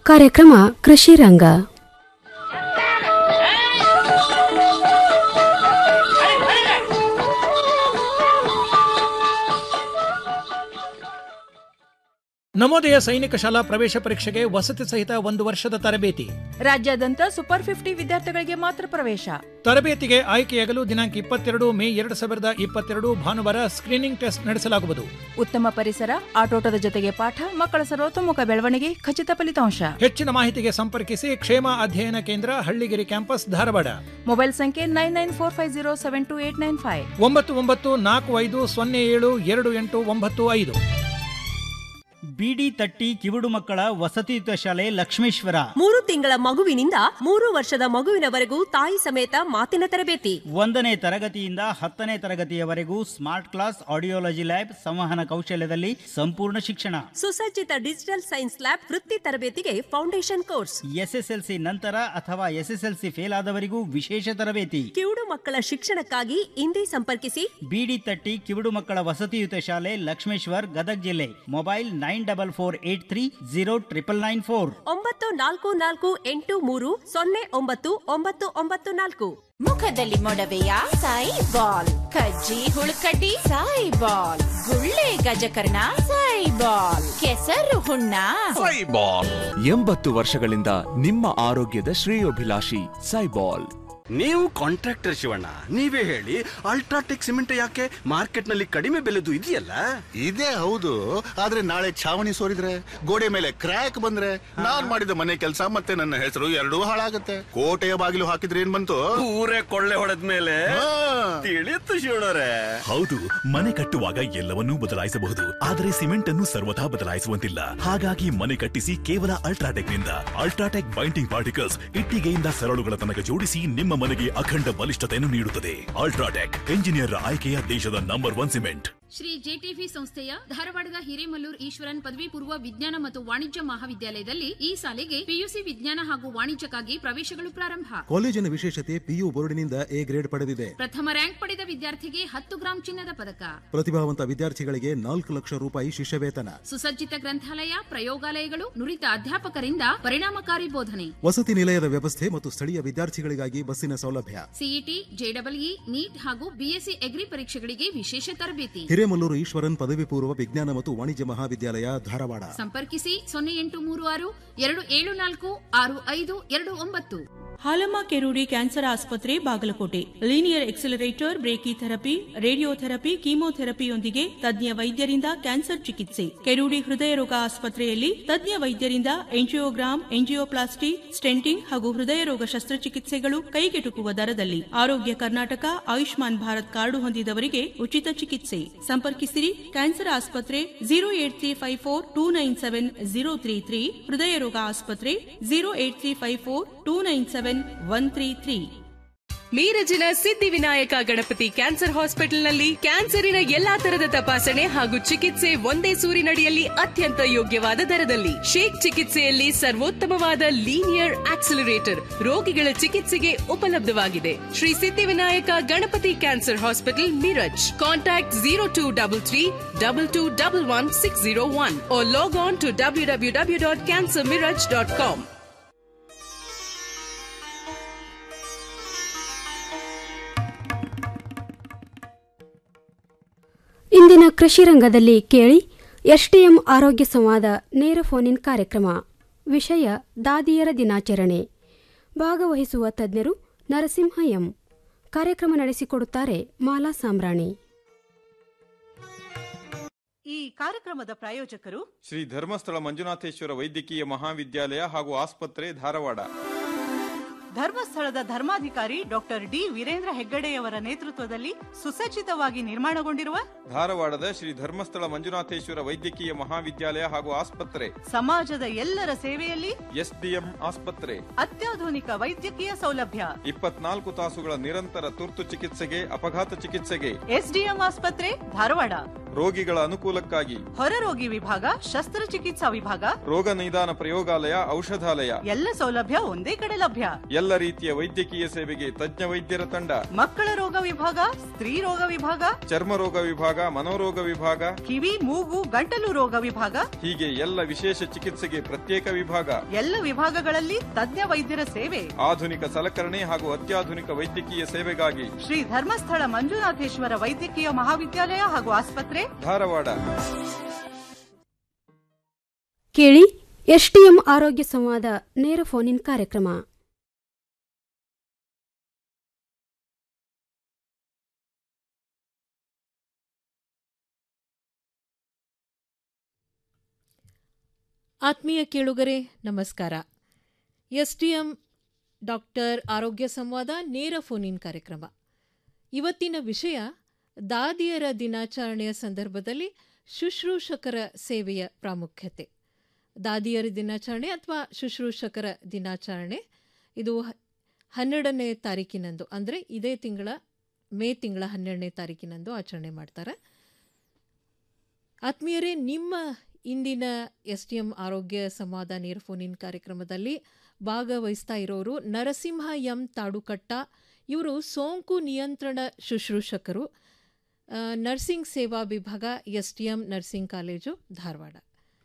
ಕಾರ್ಯಕ್ರಮ ಕೃಷಿ ರಂಗ ನವೋದಯ ಸೈನಿಕ ಶಾಲಾ ಪ್ರವೇಶ ಪರೀಕ್ಷೆಗೆ ವಸತಿ ಸಹಿತ ಒಂದು ವರ್ಷದ ತರಬೇತಿ ರಾಜ್ಯಾದ್ಯಂತ ಸೂಪರ್ ಫಿಫ್ಟಿ ವಿದ್ಯಾರ್ಥಿಗಳಿಗೆ ಮಾತ್ರ ಪ್ರವೇಶ ತರಬೇತಿಗೆ ಆಯ್ಕೆಯಾಗಲು ದಿನಾಂಕ ಇಪ್ಪತ್ತೆರಡು ಮೇ ಎರಡು ಸಾವಿರದ ಇಪ್ಪತ್ತೆರಡು ಭಾನುವಾರ ಸ್ಕ್ರೀನಿಂಗ್ ಟೆಸ್ಟ್ ನಡೆಸಲಾಗುವುದು ಉತ್ತಮ ಪರಿಸರ ಆಟೋಟದ ಜೊತೆಗೆ ಪಾಠ ಮಕ್ಕಳ ಸರ್ವತೋಮುಖ ಬೆಳವಣಿಗೆ ಖಚಿತ ಫಲಿತಾಂಶ ಹೆಚ್ಚಿನ ಮಾಹಿತಿಗೆ ಸಂಪರ್ಕಿಸಿ ಕ್ಷೇಮ ಅಧ್ಯಯನ ಕೇಂದ್ರ ಹಳ್ಳಿಗಿರಿ ಕ್ಯಾಂಪಸ್ ಧಾರವಾಡ ಮೊಬೈಲ್ ಸಂಖ್ಯೆ nine nine four five zero seven two eight nine five ಒಂಬತ್ತು ಒಂಬತ್ತು ನಾಲ್ಕು ಐದು ಸೊನ್ನೆ ಏಳು ಎರಡು ಎಂಟು ಒಂಬತ್ತು ಐದು ಬಿಡಿ ತಟ್ಟಿ ಕಿವುಡು ಮಕ್ಕಳ ವಸತಿಯುತ ಶಾಲೆ ಲಕ್ಷ್ಮೇಶ್ವರ ಮೂರು ತಿಂಗಳ ಮಗುವಿನಿಂದ ಮೂರು ವರ್ಷದ ಮಗುವಿನವರೆಗೂ ತಾಯಿ ಸಮೇತ ಮಾತಿನ ತರಬೇತಿ ಒಂದನೇ ತರಗತಿಯಿಂದ ಹತ್ತನೇ ತರಗತಿಯವರೆಗೂ ಸ್ಮಾರ್ಟ್ ಕ್ಲಾಸ್ ಆಡಿಯೋಲಜಿ ಲ್ಯಾಬ್ ಸಂವಹನ ಕೌಶಲ್ಯದಲ್ಲಿ ಸಂಪೂರ್ಣ ಶಿಕ್ಷಣ ಸುಸಜ್ಜಿತ ಡಿಜಿಟಲ್ ಸೈನ್ಸ್ ಲ್ಯಾಬ್ ವೃತ್ತಿ ತರಬೇತಿಗೆ ಫೌಂಡೇಶನ್ ಕೋರ್ಸ್ ಎಸ್ಎಸ್ಎಲ್ಸಿ ನಂತರ ಅಥವಾ ಎಸ್ಎಸ್ಎಲ್ಸಿ ಫೇಲ್ ಆದವರಿಗೂ ವಿಶೇಷ ತರಬೇತಿ ಕಿವುಡು ಮಕ್ಕಳ ಶಿಕ್ಷಣಕ್ಕಾಗಿ ಇಂದೇ ಸಂಪರ್ಕಿಸಿ ಬಿಡಿ ತಟ್ಟಿ ಕಿವುಡು ಮಕ್ಕಳ ವಸತಿಯುತ ಶಾಲೆ ಲಕ್ಷ್ಮೇಶ್ವರ್ ಗದಗ್ ಜಿಲ್ಲೆ mobile nine double four eight three zero triple nine four ಒಂಬತ್ತು ನಾಲ್ಕು ನಾಲ್ಕು ಎಂಟು ಮೂರು ಸೊನ್ನೆ ಒಂಬತ್ತು ಒಂಬತ್ತು ಒಂಬತ್ತು ನಾಲ್ಕು ಮುಖದಲ್ಲಿ ಮೊಡವೆಯ ಸಾಯಿ ಬಾಲ್ ಕಜ್ಜಿ ಹುಳುಕಡ್ಡಿ ಸಾಯಿ ಬಾಲ್ ಗುಳ್ಳೆ ಗಜಕರ್ಣ ಸಾಯಿ ಬಾಲ್ ಕೆಸರು ಹುಣ್ಣ ಸೈಬಾಲ್ ಎಂಬತ್ತು ವರ್ಷಗಳಿಂದ ನಿಮ್ಮ ಆರೋಗ್ಯದ ಶ್ರೇಯೋಭಿಲಾಷಿ ಸೈಬಾಲ್ ನೀವು ಕಾಂಟ್ರಾಕ್ಟರ್ ಶಿವಣ್ಣ ನೀವೇ ಹೇಳಿ ಅಲ್ಟ್ರಾಟೆಕ್ ಸಿಮೆಂಟ್ ಯಾಕೆ ಮಾರ್ಕೆಟ್ ನಲ್ಲಿ ಕಡಿಮೆ ಬೆಲೆದು ಇದೆಯಲ್ಲ ಇದೇ ಹೌದು ಆದ್ರೆ ನಾಳೆ ಛಾವಣಿ ಸೋರಿದ್ರೆ ಗೋಡೆ ಮೇಲೆ ಕ್ರ್ಯಾಕ್ ಬಂದ್ರೆ ನಾನ್ ಮಾಡಿದ ಮನೆ ಕೆಲಸ ಮತ್ತೆ ನನ್ನ ಹೆಸರು ಎರಡೂ ಹಾಳಾಗತ್ತೆ ಕೋಟೆಯ ಬಾಗಿಲು ಹಾಕಿದ್ರೆ ಏನ್ ಬಂತು ಊರೇ ಕೊಳ್ಳೆ ಹೊಡೆದ ಮೇಲೆ ಹಾ. ತಿಳಿಯುತ್ತು ಶಿವಣ್ಣರೇ ಹೌದು ಮನೆ ಕಟ್ಟುವಾಗ ಎಲ್ಲವನ್ನೂ ಬದಲಾಯಿಸಬಹುದು ಆದರೆ ಸಿಮೆಂಟ್ ಅನ್ನು ಸರ್ವಥಾ ಬದಲಾಯಿಸುವಂತಿಲ್ಲ ಹಾಗಾಗಿ ಮನೆ ಕಟ್ಟಿಸಿ ಕೇವಲ ಅಲ್ಟ್ರಾಟೆಕ್ ನಿಂದ ಅಲ್ಟ್ರಾಟೆಕ್ ಬೈಂಡಿಂಗ್ ಪಾರ್ಟಿಕಲ್ಸ್ ಇಟ್ಟಿಗೆಯಿಂದ ಸರಳುಗಳ ತನಕ ಜೋಡಿಸಿ ನಿಮ್ಮ ಮನೆಗೆ ಅಖಂಡ ಬಲಿಷ್ಠತೆಯನ್ನು ನೀಡುತ್ತದೆ ಅಲ್ಟ್ರಾಟೆಕ್ ಎಂಜಿನಿಯರ್ ಆಯ್ಕೆಯ ದೇಶದ number one cement Shri JTV ಸಂಸ್ಥೆಯ ಧಾರವಾಡದ ಹಿರೇಮಲ್ಲೂರ್ ಈಶ್ವರನ್ ಪದವಿ ಪೂರ್ವ ವಿಜ್ಞಾನ ಮತ್ತು ವಾಣಿಜ್ಯ ಮಹಾವಿದ್ಯಾಲಯದಲ್ಲಿ ಈ ಸಾಲಿಗೆ ಪಿಯುಸಿ ವಿಜ್ಞಾನ ಹಾಗೂ ವಾಣಿಜ್ಯಕ್ಕಾಗಿ ಪ್ರವೇಶಗಳು ಪ್ರಾರಂಭ ಕಾಲೇಜಿನ ವಿಶೇಷತೆ ಪಿಯು ಬೋರ್ಡಿನಿಂದ ಎ ಗ್ರೇಡ್ ಪಡೆದಿದೆ ಪ್ರಥಮ ರ್ಯಾಂಕ್ ಪಡೆದ ವಿದ್ಯಾರ್ಥಿಗೆ ಹತ್ತು ಗ್ರಾಂ ಚಿನ್ನದ ಪದಕ ಪ್ರತಿಭಾವಂತ ವಿದ್ಯಾರ್ಥಿಗಳಿಗೆ ನಾಲ್ಕು ಲಕ್ಷ ರೂಪಾಯಿ ಶಿಷ್ಯ ವೇತನ ಸುಸಜ್ಜಿತ ಗ್ರಂಥಾಲಯ ಪ್ರಯೋಗಾಲಯಗಳು ನುರಿತ ಅಧ್ಯಾಪಕರಿಂದ ಪರಿಣಾಮಕಾರಿ ಬೋಧನೆ ವಸತಿ ನಿಲಯದ ವ್ಯವಸ್ಥೆ ಮತ್ತು ಸ್ಥಳೀಯ ವಿದ್ಯಾರ್ಥಿಗಳಿಗಾಗಿ ಬಸ್ಸಿನ ಸೌಲಭ್ಯ ಸಿಇಟಿ ಜೆಡಬ್ಲ್ಇ ನೀಟ್ ಹಾಗೂ ಬಿಎಸ್ಸಿ ಎಗ್ರಿ ಪರೀಕ್ಷೆಗಳಿಗೆ ವಿಶೇಷ ತರಬೇತಿ ಹಿರೇಮಲ್ಲೂರು ಈಶ್ವರನ್ ಪದವಿ ಪೂರ್ವ ವಿಜ್ಞಾನ ಮತ್ತು ವಾಣಿಜ್ಯ ಮಹಾವಿದ್ಯಾಲಯ ಧಾರವಾಡ ಸಂಪರ್ಕಿಸಿ ಸೊನ್ನೆ ಎಂಟು ಮೂರು ಆರು ಎರಡು ಏಳು ನಾಲ್ಕು ಆರು ಐದು ಎರಡು ಒಂಬತ್ತು ಹಾಲಮ್ಮ ಕೆರೂಡಿ ಕ್ಯಾನ್ಸರ್ ಆಸ್ಪತ್ರೆ Bagalkot linear accelerator brachytherapy radiotherapy ಕೀಮೋಥೆರಪಿಯೊಂದಿಗೆ ತಜ್ಞ ವೈದ್ಯರಿಂದ ಕ್ಯಾನ್ಸರ್ ಚಿಕಿತ್ಸೆ ಕೆರೂಡಿ ಹೃದಯ ರೋಗ ಆಸ್ಪತ್ರೆಯಲ್ಲಿ ತಜ್ಞ ವೈದ್ಯರಿಂದ ಎಂಜಿಯೋಗ್ರಾಮ್ ಎಂಜಿಯೋಪ್ಲಾಸ್ಟಿ ಸ್ಟೆಂಟಿಂಗ್ ಹಾಗೂ ಹೃದಯ ರೋಗ ಶಸ್ತ್ರಚಿಕಿತ್ಸೆಗಳು ಕೈಗೆಟುಕುವ ದರದಲ್ಲಿ ಆರೋಗ್ಯ ಕರ್ನಾಟಕ ಆಯುಷ್ಮಾನ್ ಭಾರತ್ ಕಾರ್ಡು ಹೊಂದಿದವರಿಗೆ ಉಚಿತ ಚಿಕಿತ್ಸೆ ಸಂಪರ್ಕಿಸಿರಿ ಕ್ಯಾನ್ಸರ್ ಆಸ್ಪತ್ರೆ zero eight three five four two nine seven zero three three ಹೃದಯ ರೋಗ ಆಸ್ಪತ್ರೆ zero eight three five four two nine seven one three three ಮೀರಜಿನ ಸಿದ್ಧಿವಿನಾಯಕ ಗಣಪತಿ ಕ್ಯಾನ್ಸರ್ ಹಾಸ್ಪಿಟಲ್ನಲ್ಲಿ ಕ್ಯಾನ್ಸರಿನ ಎಲ್ಲಾ ತರದ ತಪಾಸಣೆ ಹಾಗೂ ಚಿಕಿತ್ಸೆ ಒಂದೇ ಸೂರಿನಡಿಯಲ್ಲಿ ಅತ್ಯಂತ ಯೋಗ್ಯವಾದ ದರದಲ್ಲಿ ಶೇಕ್ ಚಿಕಿತ್ಸೆಯಲ್ಲಿ ಸರ್ವೋತ್ತಮವಾದ ಲೀನಿಯರ್ ಆಕ್ಸಿಲರೇಟರ್ ರೋಗಿಗಳ ಚಿಕಿತ್ಸೆಗೆ ಉಪಲಬ್ಧವಾಗಿದೆ Shri Siddhivinayak Ganapati cancer hospital Miraj contact zero two double three double two double one six zero one log on to W W W dot cancer Miraj dot com ಇಂದಿನ ಕೃಷಿ ರಂಗದಲ್ಲಿ ಕೇಳಿ ಎಸ್ಟಿಎಂ ಆರೋಗ್ಯ ಸಂವಾದ ನೇರ ಫೋನಿನ್ ಕಾರ್ಯಕ್ರಮ ವಿಷಯ ದಾದಿಯರ ದಿನಾಚರಣೆ ಭಾಗವಹಿಸುವ ತಜ್ಞರು ನರಸಿಂಹ ಎಂ ಕಾರ್ಯಕ್ರಮ ನಡೆಸಿಕೊಡುತ್ತಾರೆ ಮಾಲಾ ಸಾಮ್ರಾಣಿ ಈ ಕಾರ್ಯಕ್ರಮದ ಪ್ರಾಯೋಜಕರು ಶ್ರೀ ಧರ್ಮಸ್ಥಳ ಮಂಜುನಾಥೇಶ್ವರ ವೈದ್ಯಕೀಯ ಮಹಾವಿದ್ಯಾಲಯ ಹಾಗೂ ಆಸ್ಪತ್ರೆ ಧಾರವಾಡ ಧರ್ಮಸ್ಥಳದ ಧರ್ಮಾಧಿಕಾರಿ ಡಾಕ್ಟರ್ ಡಿ ವೀರೇಂದ್ರ ಹೆಗ್ಗಡೆಯವರ ನೇತೃತ್ವದಲ್ಲಿ ಸುಸಜ್ಜಿತವಾಗಿ ನಿರ್ಮಾಣಗೊಂಡಿರುವ ಧಾರವಾಡದ ಶ್ರೀ ಧರ್ಮಸ್ಥಳ ಮಂಜುನಾಥೇಶ್ವರ ವೈದ್ಯಕೀಯ ಮಹಾವಿದ್ಯಾಲಯ ಹಾಗೂ ಆಸ್ಪತ್ರೆ ಸಮಾಜದ ಎಲ್ಲರ ಸೇವೆಯಲ್ಲಿ ಎಸ್ಡಿಎಂ ಆಸ್ಪತ್ರೆ ಅತ್ಯಾಧುನಿಕ ವೈದ್ಯಕೀಯ ಸೌಲಭ್ಯ ಇಪ್ಪತ್ನಾಲ್ಕು ತಾಸುಗಳ ನಿರಂತರ ತುರ್ತು ಚಿಕಿತ್ಸೆಗೆ ಅಪಘಾತ ಚಿಕಿತ್ಸೆಗೆ ಎಸ್ಡಿಎಂ ಆಸ್ಪತ್ರೆ ಧಾರವಾಡ ರೋಗಿಗಳ ಅನುಕೂಲಕ್ಕಾಗಿ ಹೊರರೋಗಿ ವಿಭಾಗ ಶಸ್ತ್ರಚಿಕಿತ್ಸಾ ವಿಭಾಗ ರೋಗ ನಿದಾನ ಪ್ರಯೋಗಾಲಯ ಔಷಧಾಲಯ ಎಲ್ಲ ಸೌಲಭ್ಯ ಒಂದೇ ಕಡೆ ಲಭ್ಯ ಎಲ್ಲ ರೀತಿಯ ವೈದ್ಯಕೀಯ ಸೇವೆಗೆ ತಜ್ಞ ವೈದ್ಯರ ತಂಡ ಮಕ್ಕಳ ರೋಗ ವಿಭಾಗ ಸ್ತ್ರೀ ರೋಗ ವಿಭಾಗ ಚರ್ಮ ರೋಗ ವಿಭಾಗ ಮನೋರೋಗ ವಿಭಾಗ ಕಿವಿ ಮೂಗು ಗಂಟಲು ರೋಗ ವಿಭಾಗ ಹೀಗೆ ಎಲ್ಲ ವಿಶೇಷ ಚಿಕಿತ್ಸೆಗೆ ಪ್ರತ್ಯೇಕ ವಿಭಾಗ ಎಲ್ಲ ವಿಭಾಗಗಳಲ್ಲಿ ತಜ್ಞ ವೈದ್ಯರ ಸೇವೆ ಆಧುನಿಕ ಸಲಕರಣೆ ಹಾಗೂ ಅತ್ಯಾಧುನಿಕ ವೈದ್ಯಕೀಯ ಸೇವೆಗಾಗಿ ಶ್ರೀ ಧರ್ಮಸ್ಥಳ ಮಂಜುನಾಥೇಶ್ವರ ವೈದ್ಯಕೀಯ ಮಹಾವಿದ್ಯಾಲಯ ಹಾಗೂ ಆಸ್ಪತ್ರೆ ಧಾರವಾಡ ಕೇಳಿ ಎಸ್ಟಿಎಂ ಆರೋಗ್ಯ ಸಂವಾದ ನೇರ ಫೋನ್ ಇನ್ ಕಾರ್ಯಕ್ರಮ ಆತ್ಮೀಯ ಕೇಳುಗರೆ ನಮಸ್ಕಾರ ಎಸ್ಡಿಎಂ ಡಾಕ್ಟರ್ ಆರೋಗ್ಯ ಸಂವಾದ ನೇರ ಫೋನ್ ಇನ್ ಕಾರ್ಯಕ್ರಮ ಇವತ್ತಿನ ವಿಷಯ ದಾದಿಯರ ದಿನಾಚರಣೆಯ ಸಂದರ್ಭದಲ್ಲಿ ಶುಶ್ರೂಷಕರ ಸೇವೆಯ ಪ್ರಾಮುಖ್ಯತೆ ದಾದಿಯರ ದಿನಾಚರಣೆ ಅಥವಾ ಶುಶ್ರೂಷಕರ ದಿನಾಚರಣೆ ಇದು ಹ- ಹನ್ನೆರಡನೇ ತಾರೀಕಿನಂದು ಅಂದರೆ ಇದೇ ತಿಂಗಳ ಮೇ ತಿಂಗಳ ಹನ್ನೆರಡನೇ ತಾರೀಕಿನಂದು ಆಚರಣೆ ಮಾಡ್ತಾರೆ ಆತ್ಮೀಯರೇ ನಿಮ್ಮ ಇಂದಿನ ಎಸ್ ಟಿ ಎಂ ಆರೋಗ್ಯ ಸಂವಾದ ನೇರ ಫೋನ್ ಇನ್ ಕಾರ್ಯಕ್ರಮದಲ್ಲಿ ಭಾಗವಹಿಸ್ತಾ ಇರೋರು ನರಸಿಂಹ ಎಂ ತಾಡುಕಟ್ಟ ಇವರು ಸೋಂಕು ನಿಯಂತ್ರಣ ಶುಶ್ರೂಷಕರು ಆ, ನರ್ಸಿಂಗ್ ಸೇವಾ ವಿಭಾಗ S T M nursing college Dharwad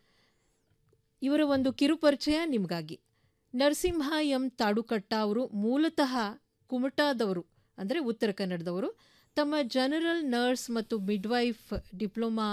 ಇವರ ಒಂದು ಕಿರುಪರಿಚಯ ನಿಮಗಾಗಿ ನರಸಿಂಹ ಎಂ ತಾಡುಕಟ್ಟ ಅವರು ಮೂಲತಃ ಕುಮಟಾದವರು ಅಂದರೆ ಉತ್ತರ ಕನ್ನಡದವರು ತಮ್ಮ ಜನರಲ್ ನರ್ಸ್ ಮತ್ತು ಮಿಡ್ವೈಫ್ ಡಿಪ್ಲೊಮಾ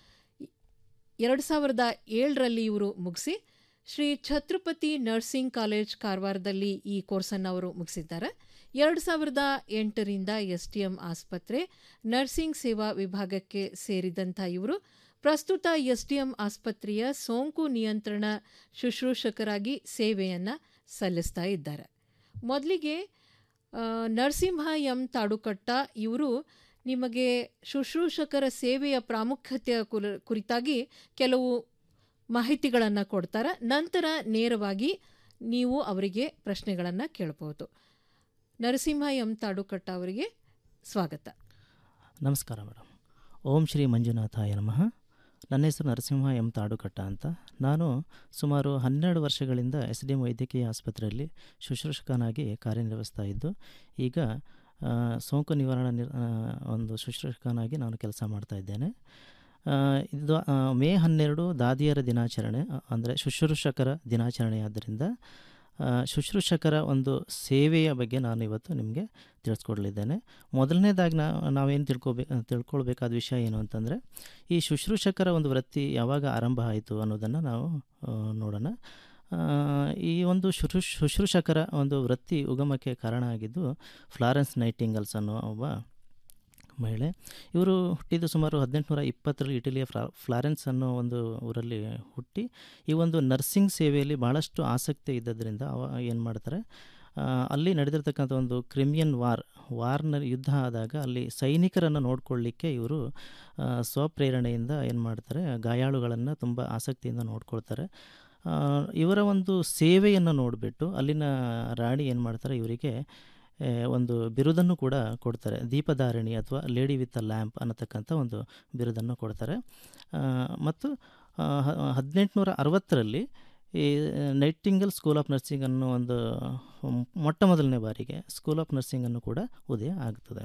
ಎರಡು ಸಾವಿರದ ಏಳರಲ್ಲಿ ಇವರು ಮುಗಿಸಿ ಶ್ರೀ ಛತ್ರಪತಿ ನರ್ಸಿಂಗ್ ಕಾಲೇಜ್ ಕಾರವಾರದಲ್ಲಿ ಈ ಕೋರ್ಸನ್ನು ಅವರು ಮುಗಿಸಿದ್ದಾರೆ ಎರಡು ಸಾವಿರದ ಎಂಟರಿಂದ ಎಸ್ ಟಿ ಎಂ ಆಸ್ಪತ್ರೆ ನರ್ಸಿಂಗ್ ಸೇವಾ ವಿಭಾಗಕ್ಕೆ ಸೇರಿದಂಥ ಇವರು ಪ್ರಸ್ತುತ ಎಸ್ ಡಿ ಎಂ ಆಸ್ಪತ್ರೆಯ ಸೋಂಕು ನಿಯಂತ್ರಣ ಶುಶ್ರೂಷಕರಾಗಿ ಸೇವೆಯನ್ನು ಸಲ್ಲಿಸ್ತಾ ಇದ್ದಾರೆ ಮೊದಲಿಗೆ ಆ, ನರಸಿಂಹ ಎಂ ತಾಡುಕಟ್ಟ ಇವರು ನಿಮಗೆ ಶುಶ್ರೂಷಕರ ಸೇವೆಯ ಪ್ರಾಮುಖ್ಯತೆಯ ಕುರ- ಕುರಿತಾಗಿ ಕೆಲವು ಮಾಹಿತಿಗಳನ್ನು ಕೊಡ್ತಾರೆ ನಂತರ ನೇರವಾಗಿ ನೀವು ಅವರಿಗೆ ಪ್ರಶ್ನೆಗಳನ್ನು ಕೇಳಬಹುದು ನರಸಿಂಹ ಎಂ ತಾಡುಕಟ್ಟ ಅವರಿಗೆ ಸ್ವಾಗತ ನಮಸ್ಕಾರ ಮೇಡಮ್ ಓಂ ಶ್ರೀ ಮಂಜುನಾಥಾಯ ನಮಃ ನನ್ನ ಹೆಸರು ನರಸಿಂಹ ಎಂ ತಾಡುಕಟ್ಟ ಅಂತ ನಾನು ಸುಮಾರು ಹನ್ನೆರಡು ವರ್ಷಗಳಿಂದ ಎಸ್ ಡಿ ಎಂ ವೈದ್ಯಕೀಯ ಆಸ್ಪತ್ರೆಯಲ್ಲಿ ಶುಶ್ರೂಷಕನಾಗಿ ಕಾರ್ಯನಿರ್ವಹಿಸ್ತಾ ಇದ್ದು ಈಗ ಆ, ಸೋಂಕು ನಿವಾರಣಾ ನಿರ್ ಆ, ಒಂದು ಶುಶ್ರೂಷಕನಾಗಿ ನಾನು ಕೆಲಸ ಮಾಡ್ತಾ ಇದ್ದೇನೆ ಆ, ಇದು ಆ, ಮೇ ಹನ್ನೆರಡು ದಾದಿಯರ ದಿನಾಚರಣೆ ಅಂದರೆ ಶುಶ್ರೂಷಕರ ದಿನಾಚರಣೆ ಆದ್ದರಿಂದ ಆ, ಶುಶ್ರೂಷಕರ ಒಂದು ಸೇವೆಯ ಬಗ್ಗೆ ನಾನು ಇವತ್ತು ನಿಮಗೆ ತಿಳಿಸ್ಕೊಡ್ಲಿದ್ದೇನೆ ಮೊದಲನೇದಾಗಿ ನಾ ನಾವೇನು ತಿಳ್ಕೊಬೇ ತಿಳ್ಕೊಳ್ಬೇಕಾದ ವಿಷಯ ಏನು ಅಂತಂದರೆ ಈ ಶುಶ್ರೂಷಕರ ಒಂದು ವೃತ್ತಿ ಯಾವಾಗ ಆರಂಭ ಆಯಿತು ಅನ್ನೋದನ್ನು ನಾವು ಆ, ನೋಡೋಣ ಆ, ಈ ಒಂದು ಶುಶ್ರೂ ಶುಶ್ರೂಷಕರ ಒಂದು ವೃತ್ತಿ ಉಗಮಕ್ಕೆ ಕಾರಣ ಆಗಿದ್ದು ಫ್ಲಾರೆನ್ಸ್ ನೈಟಿಂಗಲ್ಸ್ ಅನ್ನೋ ಒಬ್ಬ ಮಹಿಳೆ ಇವರು ಹುಟ್ಟಿದ್ದು ಸುಮಾರು ಹದಿನೆಂಟುನೂರ ಇಪ್ಪತ್ತರಲ್ಲಿ ಇಟಲಿಯ ಫ್ಲಾ ಫ್ಲಾರೆನ್ಸ್ ಅನ್ನೋ ಒಂದು ಊರಲ್ಲಿ ಹುಟ್ಟಿ ಈ ಒಂದು ನರ್ಸಿಂಗ್ ಸೇವೆಯಲ್ಲಿ ಭಾಳಷ್ಟು ಆಸಕ್ತಿ ಇದ್ದದ್ರಿಂದ ಅವ ಏನು ಮಾಡ್ತಾರೆ ಆ, ಅಲ್ಲಿ ನಡೆದಿರ್ತಕ್ಕಂಥ ಒಂದು ಕ್ರಿಮಿಯನ್ ವಾರ್ ವಾರ್ನ ಯುದ್ಧ ಆದಾಗ ಅಲ್ಲಿ ಸೈನಿಕರನ್ನು ನೋಡ್ಕೊಳ್ಳಿಕ್ಕೆ ಇವರು ಆ, ಸ್ವಪ್ರೇರಣೆಯಿಂದ ಏನು ಮಾಡ್ತಾರೆ ಗಾಯಾಳುಗಳನ್ನು ತುಂಬ ಆಸಕ್ತಿಯಿಂದ ನೋಡ್ಕೊಳ್ತಾರೆ ಆ, ಇವರ ಒಂದು ಸೇವೆಯನ್ನು ನೋಡಿಬಿಟ್ಟು ಅಲ್ಲಿನ ರಾಣಿ ಏನು ಮಾಡ್ತಾರೆ ಇವರಿಗೆ ಏ, ಒಂದು ಬಿರುದನ್ನು ಕೂಡ ಕೊಡ್ತಾರೆ ದೀಪಧಾರಿಣಿ ಅಥವಾ ಲೇಡಿ ವಿತ್ ಅ ಲ್ಯಾಂಪ್ ಅನ್ನತಕ್ಕಂಥ ಒಂದು ಬಿರುದನ್ನು ಕೊಡ್ತಾರೆ ಆ, ಮತ್ತು ಹದಿನೆಂಟುನೂರ ಅರವತ್ತರಲ್ಲಿ ಈ ನೈಟಿಂಗಲ್ ಸ್ಕೂಲ್ ಆಫ್ ನರ್ಸಿಂಗ್ ಅನ್ನೋ ಒಂದು ಮೊಟ್ಟ ಮೊದಲನೇ ಬಾರಿಗೆ ಸ್ಕೂಲ್ ಆಫ್ ನರ್ಸಿಂಗನ್ನು ಕೂಡ ಉದಯ ಆಗ್ತದೆ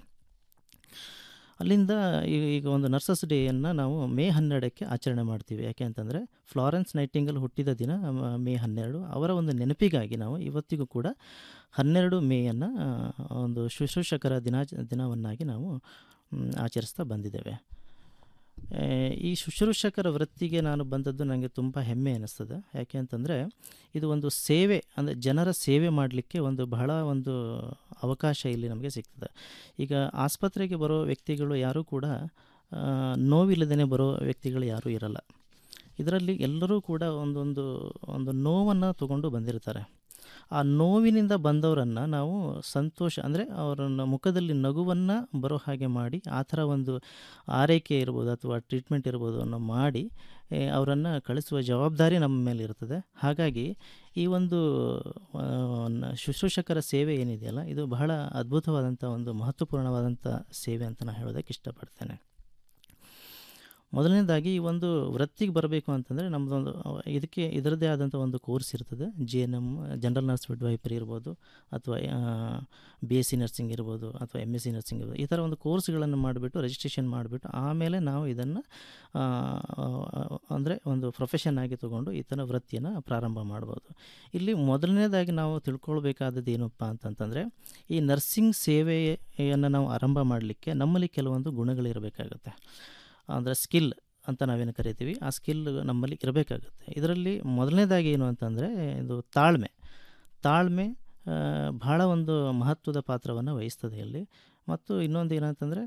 ಅಲ್ಲಿಂದ ಈ- ಈಗ ಒಂದು ನರ್ಸಸ್ ಡೇಯನ್ನು ನಾವು ಮೇ ಹನ್ನೆರಡಕ್ಕೆ ಆಚರಣೆ ಮಾಡ್ತೀವಿ ಯಾಕೆ ಅಂತಂದರೆ ಫ್ಲಾರೆನ್ಸ್ ನೈಟಿಂಗಲ್ ಹುಟ್ಟಿದ ದಿನ ಮ- ಮೇ ಹನ್ನೆರಡು ಅವರ ಒಂದು ನೆನಪಿಗಾಗಿ ನಾವು ಇವತ್ತಿಗೂ ಕೂಡ ಹನ್ನೆರಡು ಮೇಯನ್ನು ಒಂದು ಶುಶ್ರೂಷಕರ ದಿನ ದಿನವನ್ನಾಗಿ ನಾವು ಮ್, ಆಚರಿಸ್ತಾ ಬಂದಿದ್ದೇವೆ ಆ, ಈ ಶುಶ್ರೂಷಕರ ವೃತ್ತಿಗೆ ನಾನು ಬಂದದ್ದು ನನಗೆ ತುಂಬ ಹೆಮ್ಮೆ ಅನ್ನಿಸ್ತದೆ ಯಾಕೆ ಅಂತಂದರೆ ಇದು ಒಂದು ಸೇವೆ ಅಂದರೆ ಜನರ ಸೇವೆ ಮಾಡಲಿಕ್ಕೆ ಒಂದು ಬಹಳ ಒಂದು ಅವಕಾಶ ಇಲ್ಲಿ ನಮಗೆ ಸಿಗ್ತದೆ ಈಗ ಆಸ್ಪತ್ರೆಗೆ ಬರೋ ವ್ಯಕ್ತಿಗಳು ಯಾರೂ ಕೂಡ ಆ, ನೋವಿಲ್ಲದೇ ಬರೋ ವ್ಯಕ್ತಿಗಳು ಯಾರೂ ಇರಲ್ಲ ಇದರಲ್ಲಿ ಎಲ್ಲರೂ ಕೂಡ ಒಂದೊಂದು ಒಂದು ನೋವನ್ನು ತಗೊಂಡು ಬಂದಿರ್ತಾರೆ ಆ ನೋವಿನಿಂದ ಬಂದವರನ್ನು ನಾವು ಸಂತೋಷ ಅಂದರೆ ಅವರನ್ನು ಮುಖದಲ್ಲಿ ನಗುವನ್ನು ಬರೋ ಹಾಗೆ ಮಾಡಿ ಆ ಥರ ಒಂದು ಆರೈಕೆ ಇರ್ಬೋದು ಅಥವಾ ಟ್ರೀಟ್ಮೆಂಟ್ ಇರ್ಬೋದು ಅನ್ನೋ ಮಾಡಿ ಅವರನ್ನು ಕಳಿಸುವ ಜವಾಬ್ದಾರಿ ನಮ್ಮ ಮೇಲೆ ಇರ್ತದೆ ಹಾಗಾಗಿ ಈ ಒಂದು ಆ, ನ- ಶುಶ್ರೂಷಕರ ಸೇವೆ ಏನಿದೆಯಲ್ಲ ಇದು ಬಹಳ ಅದ್ಭುತವಾದಂಥ ಒಂದು ಮಹತ್ವಪೂರ್ಣವಾದಂಥ ಸೇವೆ ಅಂತ ನಾನು ಹೇಳೋದಕ್ಕೆ ಇಷ್ಟಪಡ್ತೇನೆ ಮೊದಲನೇದಾಗಿ ಈ ಒಂದು ವೃತ್ತಿಗೆ ಬರಬೇಕು ಅಂತಂದರೆ ನಮ್ಮದೊಂದು ಇದಕ್ಕೆ ಇದರದ್ದೇ ಆದಂಥ ಒಂದು ಕೋರ್ಸ್ ಇರ್ತದೆ G N M general nurse midwifery ಇರ್ಬೋದು ಅಥವಾ ಬಿ ಎಸ್ ಸಿ ನರ್ಸಿಂಗ್ ಇರ್ಬೋದು ಅಥವಾ ಎಮ್ ಎಸ್ ಸಿ ನರ್ಸಿಂಗ್ ಇರ್ಬೋದು ಈ ಥರ ಒಂದು ಕೋರ್ಸ್ಗಳನ್ನು ಮಾಡಿಬಿಟ್ಟು ರಿಜಿಸ್ಟ್ರೇಷನ್ ಮಾಡಿಬಿಟ್ಟು ಆಮೇಲೆ ನಾವು ಇದನ್ನು ಅಂದರೆ ಒಂದು ಪ್ರೊಫೆಷನ್ ಆಗಿ ತೊಗೊಂಡು ಈ ಥರ ವೃತ್ತಿಯನ್ನು ಪ್ರಾರಂಭ ಮಾಡ್ಬೋದು ಇಲ್ಲಿ ಮೊದಲನೇದಾಗಿ ನಾವು ತಿಳ್ಕೊಳ್ಬೇಕಾದದ್ದು ಏನಪ್ಪ ಅಂತಂತಂದರೆ ಈ ನರ್ಸಿಂಗ್ ಸೇವೆಯನ್ನು ನಾವು ಆರಂಭ ಮಾಡಲಿಕ್ಕೆ ನಮ್ಮಲ್ಲಿ ಕೆಲವೊಂದು ಗುಣಗಳಿರಬೇಕಾಗುತ್ತೆ ಅಂದರೆ ಸ್ಕಿಲ್ ಅಂತ ನಾವೇನು ಕರಿತೀವಿ ಆ ಸ್ಕಿಲ್ ನಮ್ಮಲ್ಲಿ ಇರಬೇಕಾಗುತ್ತೆ ಇದರಲ್ಲಿ ಮೊದಲನೇದಾಗಿ ಏನು ಅಂತಂದರೆ ಇದು ತಾಳ್ಮೆ ತಾಳ್ಮೆ ಆ, ಬಹಳ ಒಂದು ಮಹತ್ವದ ಪಾತ್ರವನ್ನು ವಹಿಸ್ತದೆ ಇಲ್ಲಿ ಮತ್ತು ಇನ್ನೊಂದು ಏನಂತಂದರೆ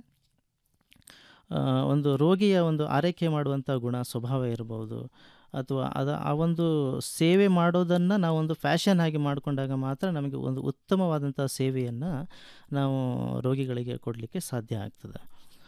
ಆ, ಒಂದು ರೋಗಿಯ ಒಂದು ಆರೈಕೆ ಮಾಡುವಂಥ ಗುಣ ಸ್ವಭಾವ ಇರ್ಬೋದು ಅಥವಾ ಅದ ಆ ಒಂದು ಸೇವೆ ಮಾಡೋದನ್ನು ನಾವೊಂದು ಫ್ಯಾಷನ್ ಆಗಿ ಮಾಡಿಕೊಂಡಾಗ ಮಾತ್ರ ನಮಗೆ ಒಂದು ಉತ್ತಮವಾದಂಥ ಸೇವೆಯನ್ನು ನಾವು ರೋಗಿಗಳಿಗೆ ಕೊಡಲಿಕ್ಕೆ ಸಾಧ್ಯ ಆಗ್ತದೆ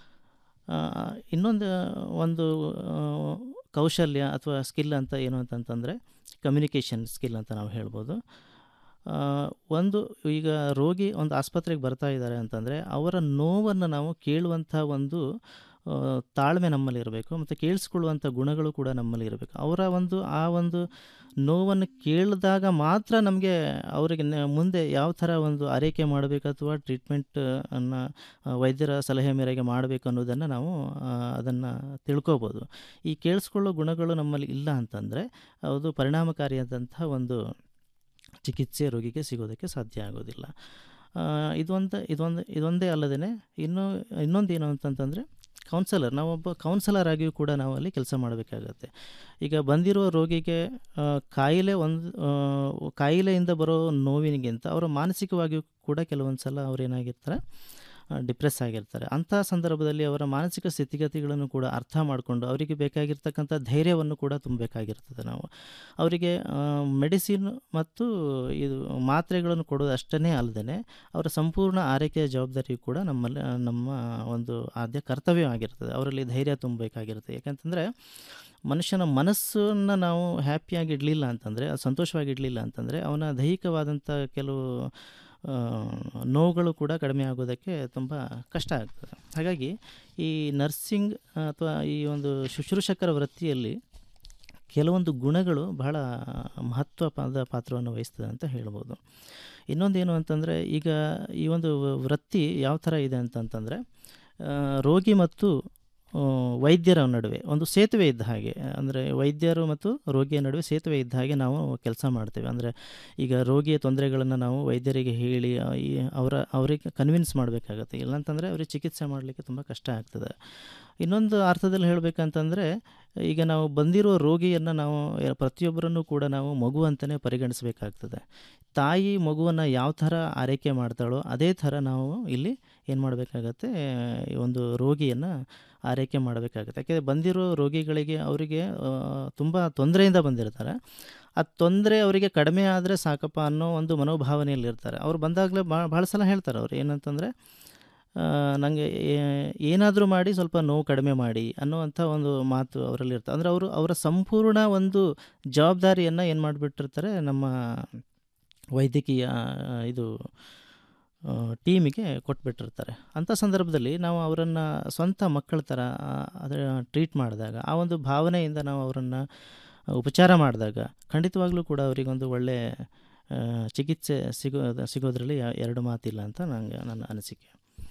ಆ, ಇನ್ನೊಂದು ಒಂದು ಆ, ಕೌಶಲ್ಯ ಅಥವಾ ಸ್ಕಿಲ್ ಅಂತ ಏನು ಅಂತಂತಂದರೆ ಕಮ್ಯುನಿಕೇಷನ್ ಸ್ಕಿಲ್ ಅಂತ ನಾವು ಹೇಳ್ಬೋದು ಆ, ಒಂದು ಈಗ ರೋಗಿ ಒಂದು ಆಸ್ಪತ್ರೆಗೆ ಬರ್ತಾ ಇದ್ದಾರೆ ಅಂತಂದರೆ ಅವರ ನೋವನ್ನು ನಾವು ಕೇಳುವಂಥ ಒಂದು ಆ, ತಾಳ್ಮೆ ನಮ್ಮಲ್ಲಿ ಇರಬೇಕು ಮತ್ತು ಕೇಳಿಸ್ಕೊಳ್ಳುವಂಥ ಗುಣಗಳು ಕೂಡ ನಮ್ಮಲ್ಲಿ ಇರಬೇಕು ಅವರ ಒಂದು ಆ ಒಂದು ನೋವನ್ನು ಕೇಳಿದಾಗ ಮಾತ್ರ ನಮಗೆ ಅವರಿಗೆ ನ- ಮುಂದೆ ಯಾವ ಥರ ಒಂದು ಆರೈಕೆ ಮಾಡಬೇಕು ಅಥವಾ ಟ್ರೀಟ್ಮೆಂಟ್ ಅನ್ನು ವೈದ್ಯರ ಸಲಹೆ ಮೇರೆಗೆ ಮಾಡಬೇಕು ಅನ್ನೋದನ್ನು ನಾವು ಅದನ್ನು ತಿಳ್ಕೊಬೋದು ಈ ಕೇಳಿಸ್ಕೊಳ್ಳೋ ಗುಣಗಳು ನಮ್ಮಲ್ಲಿ ಇಲ್ಲ ಅಂತಂದರೆ ಅದು ಪರಿಣಾಮಕಾರಿಯಾದಂಥ ಒಂದು ಚಿಕಿತ್ಸೆ ರೋಗಿಗೆ ಸಿಗೋದಕ್ಕೆ ಸಾಧ್ಯ ಆಗೋದಿಲ್ಲ ಆ, ಇದೊಂದು ಇದೊಂದು ಇದೊಂದೇ ಅಲ್ಲದೇ ಇನ್ನೂ ಇನ್ನೊಂದು ಏನು ಅಂತಂತಂದರೆ ಕೌನ್ಸಲರ್ ನಾವೊಬ್ಬ ಕೌನ್ಸಲರ್ ಆಗಿಯೂ ಕೂಡ ನಾವು ಅಲ್ಲಿ ಕೆಲಸ ಮಾಡಬೇಕಾಗತ್ತೆ ಈಗ ಬಂದಿರೋ ರೋಗಿಗೆ ಆ, ಕಾಯಿಲೆ ಒಂದು ಆ, ಕಾಯಿಲೆಯಿಂದ ಬರೋ ನೋವಿನಿಗಿಂತ ಅವರು ಮಾನಸಿಕವಾಗಿಯೂ ಕೂಡ ಕೆಲವೊಂದು ಸಲ ಅವ್ರು ಏನಾಗಿರ್ತಾರೆ ಡಿಪ್ರೆಸ್ ಆಗಿರ್ತಾರೆ ಅಂಥ ಸಂದರ್ಭದಲ್ಲಿ ಅವರ ಮಾನಸಿಕ ಸ್ಥಿತಿಗತಿಗಳನ್ನು ಕೂಡ ಅರ್ಥ ಮಾಡಿಕೊಂಡು ಅವರಿಗೆ ಬೇಕಾಗಿರ್ತಕ್ಕಂಥ ಧೈರ್ಯವನ್ನು ಕೂಡ ತುಂಬಬೇಕಾಗಿರ್ತದೆ ನಾವು ಅವರಿಗೆ ಮೆಡಿಸಿನ್ ಮತ್ತು ಇದು ಮಾತ್ರೆಗಳನ್ನು ಕೊಡೋದು ಅಷ್ಟೇ ಅಲ್ಲದೆ ಅವರ ಸಂಪೂರ್ಣ ಆರೈಕೆಯ ಜವಾಬ್ದಾರಿ ಕೂಡ ನಮ್ಮಲ್ಲಿ ನಮ್ಮ ಒಂದು ಆದ್ಯ ಕರ್ತವ್ಯ ಆಗಿರ್ತದೆ ಅವರಲ್ಲಿ ಧೈರ್ಯ ತುಂಬಬೇಕಾಗಿರುತ್ತೆ ಯಾಕಂತಂದರೆ ಮನುಷ್ಯನ ಮನಸ್ಸನ್ನು ನಾವು ಹ್ಯಾಪಿಯಾಗಿ ಇಡಲಿಲ್ಲ ಅಂತಂದರೆ ಸಂತೋಷವಾಗಿ ಇಡಲಿಲ್ಲ ಅಂತಂದರೆ ಅವನ ದೈಹಿಕವಾದಂಥ ಕೆಲವು ಆ, ನೋವುಗಳು ಕೂಡ ಕಡಿಮೆ ಆಗೋದಕ್ಕೆ ತುಂಬ ಕಷ್ಟ ಆಗ್ತದೆ ಹಾಗಾಗಿ ಈ ನರ್ಸಿಂಗ್ ಅಥವಾ ಈ ಒಂದು ಶುಶ್ರೂಷಕರ ವೃತ್ತಿಯಲ್ಲಿ ಕೆಲವೊಂದು ಗುಣಗಳು ಬಹಳ ಮಹತ್ವದ ಪಾತ್ರವನ್ನು ವಹಿಸ್ತದೆ ಅಂತ ಹೇಳ್ಬೋದು ಇನ್ನೊಂದೇನು ಅಂತಂದರೆ ಈಗ ಈ ಒಂದು ವೃತ್ತಿ ಯಾವ ಥರ ಇದೆ ಅಂತಂತಂದರೆ ಆ, ರೋಗಿ ಮತ್ತು ಆ, ವೈದ್ಯರ ನಡುವೆ ಒಂದು ಸೇತುವೆ ಇದ್ದ ಹಾಗೆ ಅಂದರೆ ವೈದ್ಯರು ಮತ್ತು ರೋಗಿಯ ನಡುವೆ ಸೇತುವೆ ಇದ್ದ ಹಾಗೆ ನಾವು ಕೆಲಸ ಮಾಡ್ತೇವೆ ಅಂದರೆ ಈಗ ರೋಗಿಯ ತೊಂದರೆಗಳನ್ನು ನಾವು ವೈದ್ಯರಿಗೆ ಹೇಳಿ ಆ, ಈ ಅವರ ಅವರಿಗೆ ಕನ್ವಿನ್ಸ್ ಮಾಡಬೇಕಾಗತ್ತೆ ಇಲ್ಲಾಂತಂದರೆ ಅವ್ರಿಗೆ ಚಿಕಿತ್ಸೆ ಮಾಡಲಿಕ್ಕೆ ತುಂಬ ಕಷ್ಟ ಆಗ್ತದೆ ಇನ್ನೊಂದು ಅರ್ಥದಲ್ಲಿ ಹೇಳಬೇಕಂತಂದರೆ ಈಗ ನಾವು ಬಂದಿರೋ ರೋಗಿಯನ್ನು ನಾವು ಯ- ಪ್ರತಿಯೊಬ್ಬರನ್ನು ಕೂಡ ನಾವು ಮಗು ಅಂತಲೇ ಪರಿಗಣಿಸಬೇಕಾಗ್ತದೆ ತಾಯಿ ಮಗುವನ್ನು ಯಾವ ಥರ ಆರೈಕೆ ಮಾಡ್ತಾಳೋ ಅದೇ ಥರ ನಾವು ಇಲ್ಲಿ ಏನು ಮಾಡಬೇಕಾಗತ್ತೆ ಈ ಒಂದು ರೋಗಿಯನ್ನು ಆರೈಕೆ ಮಾಡಬೇಕಾಗುತ್ತೆ ಯಾಕೆಂದರೆ ಬಂದಿರೋ ರೋಗಿಗಳಿಗೆ ಅವರಿಗೆ ತುಂಬ ತೊಂದರೆಯಿಂದ ಬಂದಿರ್ತಾರೆ ಆ ತೊಂದರೆ ಅವರಿಗೆ ಕಡಿಮೆ ಆದರೆ ಸಾಕಪ್ಪ ಅನ್ನೋ ಒಂದು ಮನೋಭಾವನೆಯಲ್ಲಿರ್ತಾರೆ ಅವ್ರು ಬಂದಾಗಲೇ ಭಾಳ ಭಾಳ ಸಲ ಹೇಳ್ತಾರೆ ಅವ್ರು ಏನಂತಂದರೆ ನನಗೆ ಏನಾದರೂ ಮಾಡಿ ಸ್ವಲ್ಪ ನೋವು ಕಡಿಮೆ ಮಾಡಿ ಅನ್ನುವಂಥ ಒಂದು ಮಾತು ಅವರಲ್ಲಿ ಇರ್ತದೆ ಅಂದರೆ ಅವರು ಅವರ ಸಂಪೂರ್ಣ ಒಂದು ಜವಾಬ್ದಾರಿಯನ್ನು ಏನು ಮಾಡಿಬಿಟ್ಟಿರ್ತಾರೆ ನಮ್ಮ ವೈದ್ಯಕೀಯ ಆ, ಇದು ಆ, ಟೀಮಿಗೆ ಕೊಟ್ಬಿಟ್ಟಿರ್ತಾರೆ ಅಂಥ ಸಂದರ್ಭದಲ್ಲಿ ನಾವು ಅವರನ್ನು ಸ್ವಂತ ಮಕ್ಕಳ ಥರ ಆ, ಅದರ ಟ್ರೀಟ್ ಮಾಡಿದಾಗ ಆ ಒಂದು ಭಾವನೆಯಿಂದ ನಾವು ಅವರನ್ನು ಉಪಚಾರ ಮಾಡಿದಾಗ ಖಂಡಿತವಾಗ್ಲೂ ಕೂಡ ಅವರಿಗೊಂದು ಒಳ್ಳೆ ಆ, ಚಿಕಿತ್ಸೆ ಸಿಗೋ ಸಿಗೋದ್ರಲ್ಲಿ ಯಾ- ಎರಡು ಮಾತಿಲ್ಲ ಅಂತ ನಂಗೆ ನನ್ನ ಅನಿಸಿಕೆ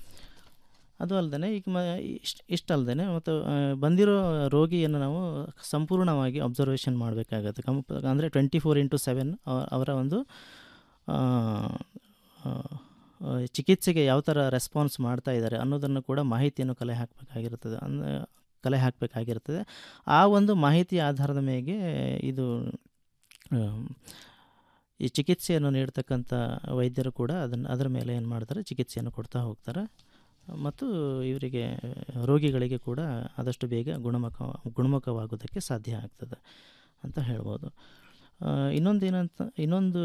ಅದು ಅಲ್ಲದೆ ಈಗ ಮ ಇಷ್ಟು ಇಷ್ಟಲ್ಲದೆ ಮತ್ತು ಆ, ಬಂದಿರೋ ರೋಗಿಯನ್ನು ನಾವು ಸಂಪೂರ್ಣವಾಗಿ ಅಬ್ಸರ್ವೇಷನ್ ಮಾಡಬೇಕಾಗತ್ತೆ ಕಂಪ್ ಅಂದರೆ ಟ್ವೆಂಟಿ ಫೋರ್ ಇಂಟು ಸೆವೆನ್ ಅವರ ಒಂದು ಆ, ಆ, ಆ, ಚಿಕಿತ್ಸೆಗೆ ಯಾವ ಥರ ರೆಸ್ಪಾನ್ಸ್ ಮಾಡ್ತಾ ಇದ್ದಾರೆ ಅನ್ನೋದನ್ನು ಕೂಡ ಮಾಹಿತಿಯನ್ನು ಕಲೆ ಹಾಕಬೇಕಾಗಿರ್ತದೆ ಅಂದ ಕಲೆ ಹಾಕಬೇಕಾಗಿರ್ತದೆ ಆ ಒಂದು ಮಾಹಿತಿಯ ಆಧಾರದ ಮೇರೆಗೆ ಇದು ಆಮ್, ಈ ಚಿಕಿತ್ಸೆಯನ್ನು ನೀಡ್ತಕ್ಕಂಥ ವೈದ್ಯರು ಕೂಡ ಅದನ್ನು ಅದರ ಮೇಲೆ ಏನು ಮಾಡ್ತಾರೆ ಚಿಕಿತ್ಸೆಯನ್ನು ಕೊಡ್ತಾ ಹೋಗ್ತಾರೆ ಮತ್ತು ಇವರಿಗೆ ರೋಗಿಗಳಿಗೆ ಕೂಡ ಆದಷ್ಟು ಬೇಗ ಗುಣಮುಖ ಗುಣಮುಖವಾಗೋದಕ್ಕೆ ಸಾಧ್ಯ ಆಗ್ತದೆ ಅಂತ ಹೇಳ್ಬೋದು ಆ, ಇನ್ನೊಂದು ಏನಂತ ಇನ್ನೊಂದು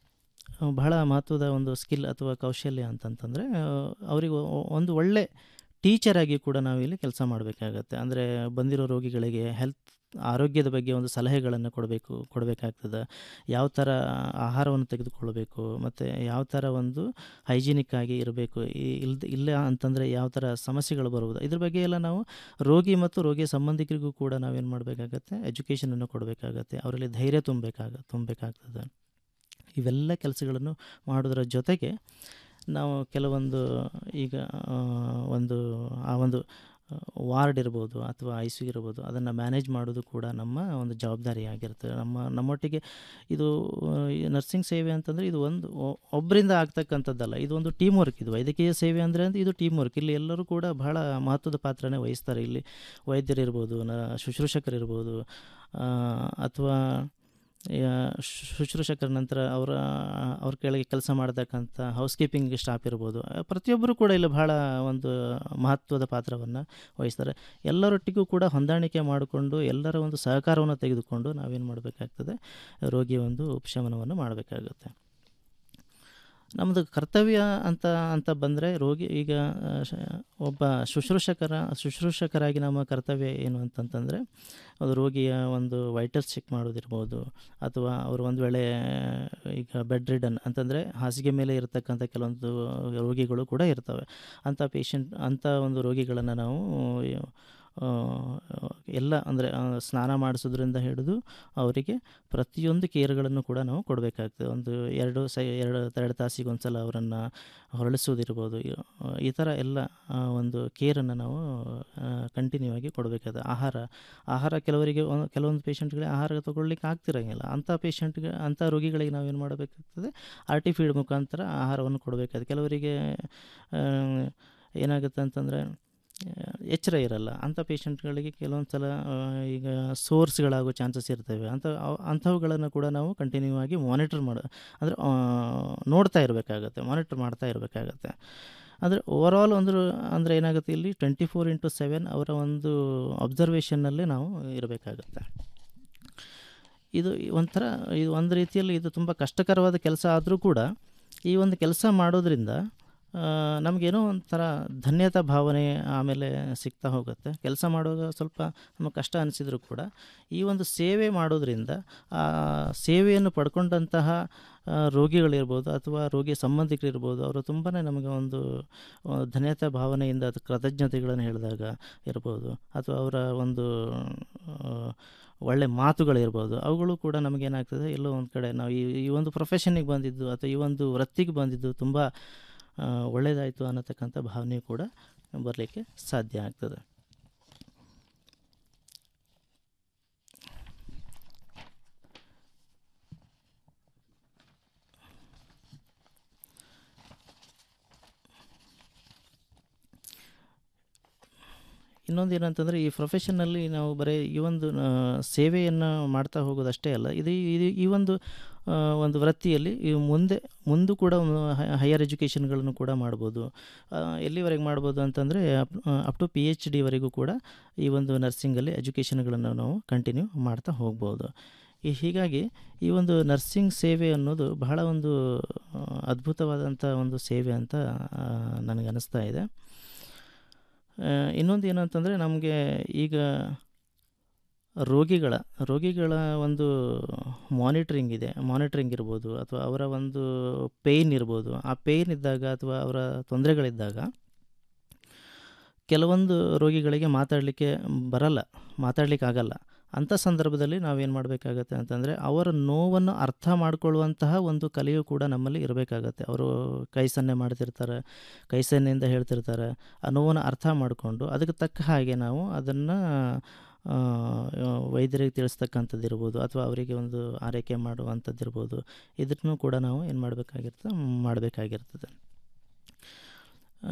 ಆ, ಬಹಳ ಮಹತ್ವದ ಒಂದು ಸ್ಕಿಲ್ ಅಥವಾ ಕೌಶಲ್ಯ ಅಂತಂತಂದರೆ ಅವರಿಗೆ ಒಂದು ಒಳ್ಳೆ ಟೀಚರಾಗಿ ಕೂಡ ನಾವು ಇಲ್ಲಿ ಕೆಲಸ ಮಾಡಬೇಕಾಗತ್ತೆ ಅಂದರೆ ಬಂದಿರೋ ರೋಗಿಗಳಿಗೆ ಹೆಲ್ತ್ ಆರೋಗ್ಯದ ಬಗ್ಗೆ ಒಂದು ಸಲಹೆಗಳನ್ನು ಕೊಡಬೇಕು ಕೊಡಬೇಕಾಗ್ತದೆ ಯಾವ ಥರ ಆಹಾರವನ್ನು ತೆಗೆದುಕೊಳ್ಬೇಕು ಮತ್ತು ಯಾವ ಥರ ಒಂದು ಹೈಜಿನಿಕ್ ಆಗಿ ಇರಬೇಕು ಇಲ್ದ ಇಲ್ಲ ಅಂತಂದರೆ ಯಾವ ಥರ ಸಮಸ್ಯೆಗಳು ಬರುವುದು ಇದ್ರ ಬಗ್ಗೆ ಎಲ್ಲ ನಾವು ರೋಗಿ ಮತ್ತು ರೋಗಿಯ ಸಂಬಂಧಿಕರಿಗೂ ಕೂಡ ನಾವೇನು ಮಾಡಬೇಕಾಗತ್ತೆ ಎಜುಕೇಷನನ್ನು ಕೊಡಬೇಕಾಗತ್ತೆ ಅವರಲ್ಲಿ ಧೈರ್ಯ ತುಂಬಬೇಕಾಗ ತುಂಬಬೇಕಾಗ್ತದೆ ಇವೆಲ್ಲ ಕೆಲಸಗಳನ್ನು ಮಾಡೋದ್ರ ಜೊತೆಗೆ ನಾವು ಕೆಲವೊಂದು ಈಗ ಆ, ಒಂದು ಆ ಒಂದು ವಾರ್ಡ್ ಇರ್ಬೋದು ಅಥವಾ ಐ ಸಿ ಇರ್ಬೋದು ಅದನ್ನು ಮ್ಯಾನೇಜ್ ಮಾಡೋದು ಕೂಡ ನಮ್ಮ ಒಂದು ಜವಾಬ್ದಾರಿ ಆಗಿರ್ತದೆ ನಮ್ಮ ನಮ್ಮೊಟ್ಟಿಗೆ ಇದು ನರ್ಸಿಂಗ್ ಸೇವೆ ಅಂತಂದರೆ ಇದು ಒಂದು ಒ- ಒಬ್ಬರಿಂದ ಆಗ್ತಕ್ಕಂಥದ್ದಲ್ಲ ಇದು ಒಂದು ಟೀಮ್ ವರ್ಕ್ ಇದು ವೈದ್ಯಕೀಯ ಸೇವೆ ಅಂದರೆ ಅಂದ್ರೆ ಇದು ಟೀಮ್ ವರ್ಕ್ ಇಲ್ಲಿ ಎಲ್ಲರೂ ಕೂಡ ಬಹಳ ಮಹತ್ವದ ಪಾತ್ರನೇ ವಹಿಸ್ತಾರೆ ಇಲ್ಲಿ ವೈದ್ಯರಿರ್ಬೋದು ನ ಶುಶ್ರೂಷಕರಿರ್ಬೋದು ಆ, ಅಥವಾ ಯಾ, ಶುಶ್ರೂಷಕರ ನಂತರ ಅವರ ಅವ್ರ ಕೆಳಗೆ ಕೆಲಸ ಮಾಡತಕ್ಕಂಥ ಹೌಸ್ ಕೀಪಿಂಗ್ ಸ್ಟಾಫ್ ಇರ್ಬೋದು ಆ, ಪ್ರತಿಯೊಬ್ಬರು ಕೂಡ ಇಲ್ಲಿ ಬಹಳ ಒಂದು ಮಹತ್ವದ ಪಾತ್ರವನ್ನು ವಹಿಸ್ತಾರೆ ಎಲ್ಲರೊಟ್ಟಿಗೂ ಕೂಡ ಹೊಂದಾಣಿಕೆ ಮಾಡಿಕೊಂಡು ಎಲ್ಲರ ಒಂದು ಸಹಕಾರವನ್ನು ತೆಗೆದುಕೊಂಡು ನಾವೇನು ಮಾಡಬೇಕಾಗ್ತದೆ ರೋಗಿಯ ಒಂದು ಉಪಶಮನವನ್ನು ಮಾಡಬೇಕಾಗುತ್ತೆ ನಮ್ಮದು ಕರ್ತವ್ಯ ಅಂತ ಅಂತ ಬಂದರೆ ರೋಗಿ ಈಗ ಆ, ಶ- ಒಬ್ಬ ಶುಶ್ರೂಷಕರ ಶುಶ್ರೂಷಕರಾಗಿ ನಮ್ಮ ಕರ್ತವ್ಯ ಏನು ಅಂತಂತಂದರೆ ಅದು ರೋಗಿಯ ಒಂದು ವೈಟಲ್ಸ್ ಚೆಕ್ ಮಾಡೋದಿರ್ಬೋದು ಅಥವಾ ಅವರು ಒಂದು ವೇಳೆ ಈಗ ಬೆಡ್ ರಿಡನ್ ಅಂತಂದರೆ ಹಾಸಿಗೆ ಮೇಲೆ ಇರತಕ್ಕಂಥ ಕೆಲವೊಂದು ರೋಗಿಗಳು ಕೂಡ ಇರ್ತವೆ ಅಂಥ ಪೇಷಂಟ್ ಅಂಥ ಒಂದು ರೋಗಿಗಳನ್ನು ನಾವು ಆ, ಎಲ್ಲ ಅಂದರೆ ಸ್ನಾನ ಮಾಡಿಸೋದ್ರಿಂದ ಹಿಡಿದು ಅವರಿಗೆ ಪ್ರತಿಯೊಂದು ಕೇರ್ಗಳನ್ನು ಕೂಡ ನಾವು ಕೊಡಬೇಕಾಗ್ತದೆ ಒಂದು ಎರಡು ಸೈ ಎರಡು ಎರಡು ತಾಸಿಗೆ ಒಂದು ಸಲ ಅವರನ್ನು ಹೊರಳಿಸೋದಿರ್ಬೋದು ಈ- ಈ ಥರ ಎಲ್ಲ ಆ, ಒಂದು ಕೇರನ್ನು ನಾವು ಕಂಟಿನ್ಯೂ ಆಗಿ ಕೊಡಬೇಕಾದ ಆಹಾರ ಆಹಾರ ಕೆಲವರಿಗೆ ಒಂದು- ಕೆಲವೊಂದು ಪೇಷಂಟ್ಗಳಿಗೆ ಆಹಾರ ತಗೊಳ್ಳಿಕ್ಕೆ ಆಗ್ತಿರಂಗಿಲ್ಲ ಅಂಥ ಪೇಷಂಟ್ಗೆ ಅಂಥ ರೋಗಿಗಳಿಗೆ ನಾವೇನು ಮಾಡಬೇಕಾಗ್ತದೆ ಆರ್ ಟಿ ಫೀಡ್ ಮುಖಾಂತರ ಆಹಾರವನ್ನು ಕೊಡಬೇಕಾದ ಕೆಲವರಿಗೆ ಆ, ಏನಾಗುತ್ತೆ ಅಂತಂದರೆ ಎಚ್ಚರ ಇರಲ್ಲ ಅಂಥ ಪೇಷಂಟ್ಗಳಿಗೆ ಕೆಲವೊಂದು ಸಲ ಆ, ಈಗ ಸೋರ್ಸ್ಗಳಾಗೋ ಚಾನ್ಸಸ್ ಇರ್ತವೆ ಅಂಥ ಅವ್- ಅಂಥವುಗಳನ್ನು ಕೂಡ ನಾವು ಕಂಟಿನ್ಯೂ ಆಗಿ ಮಾನಿಟರ್ ಮಾಡ ಅಂದರೆ ನೋಡ್ತಾ ಇರಬೇಕಾಗತ್ತೆ ಮಾನಿಟರ್ ಮಾಡ್ತಾ ಇರಬೇಕಾಗತ್ತೆ ಅಂದರೆ ಓವರಾಲ್ ಒಂದು ಅಂದರೆ ಏನಾಗುತ್ತೆ ಇಲ್ಲಿ ಟ್ವೆಂಟಿ ಫೋರ್ ಇಂಟು ಸೆವೆನ್ ಅವರ ಒಂದು ಅಬ್ಸರ್ವೇಷನ್ನಲ್ಲೇ ನಾವು ಇರಬೇಕಾಗತ್ತೆ ಇದು ಒಂಥರ ಇದು ಒಂದು ರೀತಿಯಲ್ಲಿ ಇದು ತುಂಬ ಕಷ್ಟಕರವಾದ ಕೆಲಸ ಆದರೂ ಕೂಡ ಈ ಒಂದು ಕೆಲಸ ಮಾಡೋದ್ರಿಂದ ಆ, ನಮಗೇನೋ ಒಂಥರ ಧನ್ಯತಾ ಭಾವನೆ ಆಮೇಲೆ ಸಿಗ್ತಾ ಹೋಗುತ್ತೆ ಕೆಲಸ ಮಾಡುವಾಗ ಸ್ವಲ್ಪ ನಮಗೆ ಕಷ್ಟ ಅನಿಸಿದರೂ ಕೂಡ ಈ ಒಂದು ಸೇವೆ ಮಾಡೋದ್ರಿಂದ ಆ ಸೇವೆಯನ್ನು ಪಡ್ಕೊಂಡಂತಹ ಆ, ರೋಗಿಗಳಿರ್ಬೋದು ಅಥವಾ ರೋಗಿ ಸಂಬಂಧಿಕರಿರ್ಬೋದು ಅವರು ತುಂಬಾ ನಮಗೆ ಒಂದು ಆ, ಧನ್ಯತಾ ಭಾವನೆಯಿಂದ ಅದು ಕೃತಜ್ಞತೆಗಳನ್ನು ಹೇಳಿದಾಗ ಇರ್ಬೋದು ಅಥವಾ ಅವರ ಒಂದು ಆ, ಒಳ್ಳೆ ಮಾತುಗಳಿರ್ಬೋದು ಅವುಗಳು ಕೂಡ ನಮಗೇನಾಗ್ತದೆ ಎಲ್ಲೋ ಒಂದು ಕಡೆ ನಾವು ಈ ಈ ಒಂದು ಪ್ರೊಫೆಷನ್ನಿಗೆ ಬಂದಿದ್ದು ಅಥವಾ ಈ ಒಂದು ವೃತ್ತಿಗೆ ಬಂದಿದ್ದು ತುಂಬ ಆ, ಒಳ್ಳೆಯದಾಯಿತು ಅನ್ನತಕ್ಕಂಥ ಭಾವನೆ ಕೂಡ ಬರಲಿಕ್ಕೆ ಸಾಧ್ಯ ಆಗ್ತದೆ ಇನ್ನೊಂದು ಏನಂತಂದರೆ ಈ ಪ್ರೊಫೆಷನ್ನಲ್ಲಿ ನಾವು ಬರೀ ಈ ಒಂದು ಆ, ಸೇವೆಯನ್ನು ಮಾಡ್ತಾ ಹೋಗೋದಷ್ಟೇ ಅಲ್ಲ ಇದು ಇದು ಈ ಒಂದು ಆ, ಒಂದು ವೃತ್ತಿಯಲ್ಲಿ ಈ ಮುಂದೆ ಮುಂದೆ ಕೂಡ ಹೈಯರ್ ಎಜುಕೇಷನ್ಗಳನ್ನು ಕೂಡ ಮಾಡ್ಬೋದು ಆ, ಎಲ್ಲಿವರೆಗೆ ಮಾಡ್ಬೋದು ಅಂತಂದರೆ ಅಪ್ ಟು ಪಿ ಎಚ್ ಡಿವರೆಗೂ ಕೂಡ ಈ ಒಂದು ನರ್ಸಿಂಗಲ್ಲಿ ಎಜುಕೇಷನ್ಗಳನ್ನು ನಾವು ಕಂಟಿನ್ಯೂ ಮಾಡ್ತಾ ಹೋಗ್ಬೋದು ಈ ಹೀಗಾಗಿ ಈ ಒಂದು ನರ್ಸಿಂಗ್ ಸೇವೆ ಅನ್ನೋದು ಬಹಳ ಒಂದು ಆ, ಅದ್ಭುತವಾದಂಥ ಒಂದು ಸೇವೆ ಅಂತ ಆ, ನನಗೆ ಅನ್ನಿಸ್ತಾ ಇದೆ ಆ, ಇನ್ನೊಂದು ಏನು ಅಂತಂದರೆ ನಮಗೆ ಈಗ ರೋಗಿಗಳ ರೋಗಿಗಳ ಒಂದು ಮಾನಿಟ್ರಿಂಗ್ ಇದೆ ಮಾನಿಟ್ರಿಂಗ್ ಇರ್ಬೋದು ಅಥವಾ ಅವರ ಒಂದು ಪೇಯ್ನ್ ಇರ್ಬೋದು ಆ ಪೇಯ್ನ್ ಇದ್ದಾಗ ಅಥವಾ ಅವರ ತೊಂದರೆಗಳಿದ್ದಾಗ ಕೆಲವೊಂದು ರೋಗಿಗಳಿಗೆ ಮಾತಾಡಲಿಕ್ಕೆ ಬರಲ್ಲ ಮಾತಾಡ್ಲಿಕ್ಕೆ ಆಗಲ್ಲ ಅಂಥ ಸಂದರ್ಭದಲ್ಲಿ ನಾವೇನು ಮಾಡಬೇಕಾಗತ್ತೆ ಅಂತಂದರೆ ಅವರ ನೋವನ್ನು ಅರ್ಥ ಮಾಡ್ಕೊಳ್ಳುವಂತಹ ಒಂದು ಕಲೆಯು ಕೂಡ ನಮ್ಮಲ್ಲಿ ಇರಬೇಕಾಗತ್ತೆ ಅವರು ಕೈ ಸನ್ನೆ ಮಾಡ್ತಿರ್ತಾರೆ ಕೈ ಸನ್ನೆಯಿಂದ ಹೇಳ್ತಿರ್ತಾರೆ ಆ ನೋವನ್ನು ಅರ್ಥ ಮಾಡಿಕೊಂಡು ಅದಕ್ಕೆ ತಕ್ಕ ಹಾಗೆ ನಾವು ಅದನ್ನು ವೈದ್ಯರಿಗೆ ತಿಳಿಸ್ತಕ್ಕಂಥದ್ದು ಇರ್ಬೋದು ಅಥವಾ ಅವರಿಗೆ ಒಂದು ಆರೈಕೆ ಮಾಡುವಂಥದ್ದು ಇರ್ಬೋದು ಇದನ್ನು ಕೂಡ ನಾವು ಏನು ಮಾಡಬೇಕಾಗಿರ್ತದೆ ಮಾಡಬೇಕಾಗಿರ್ತದೆ ಆ,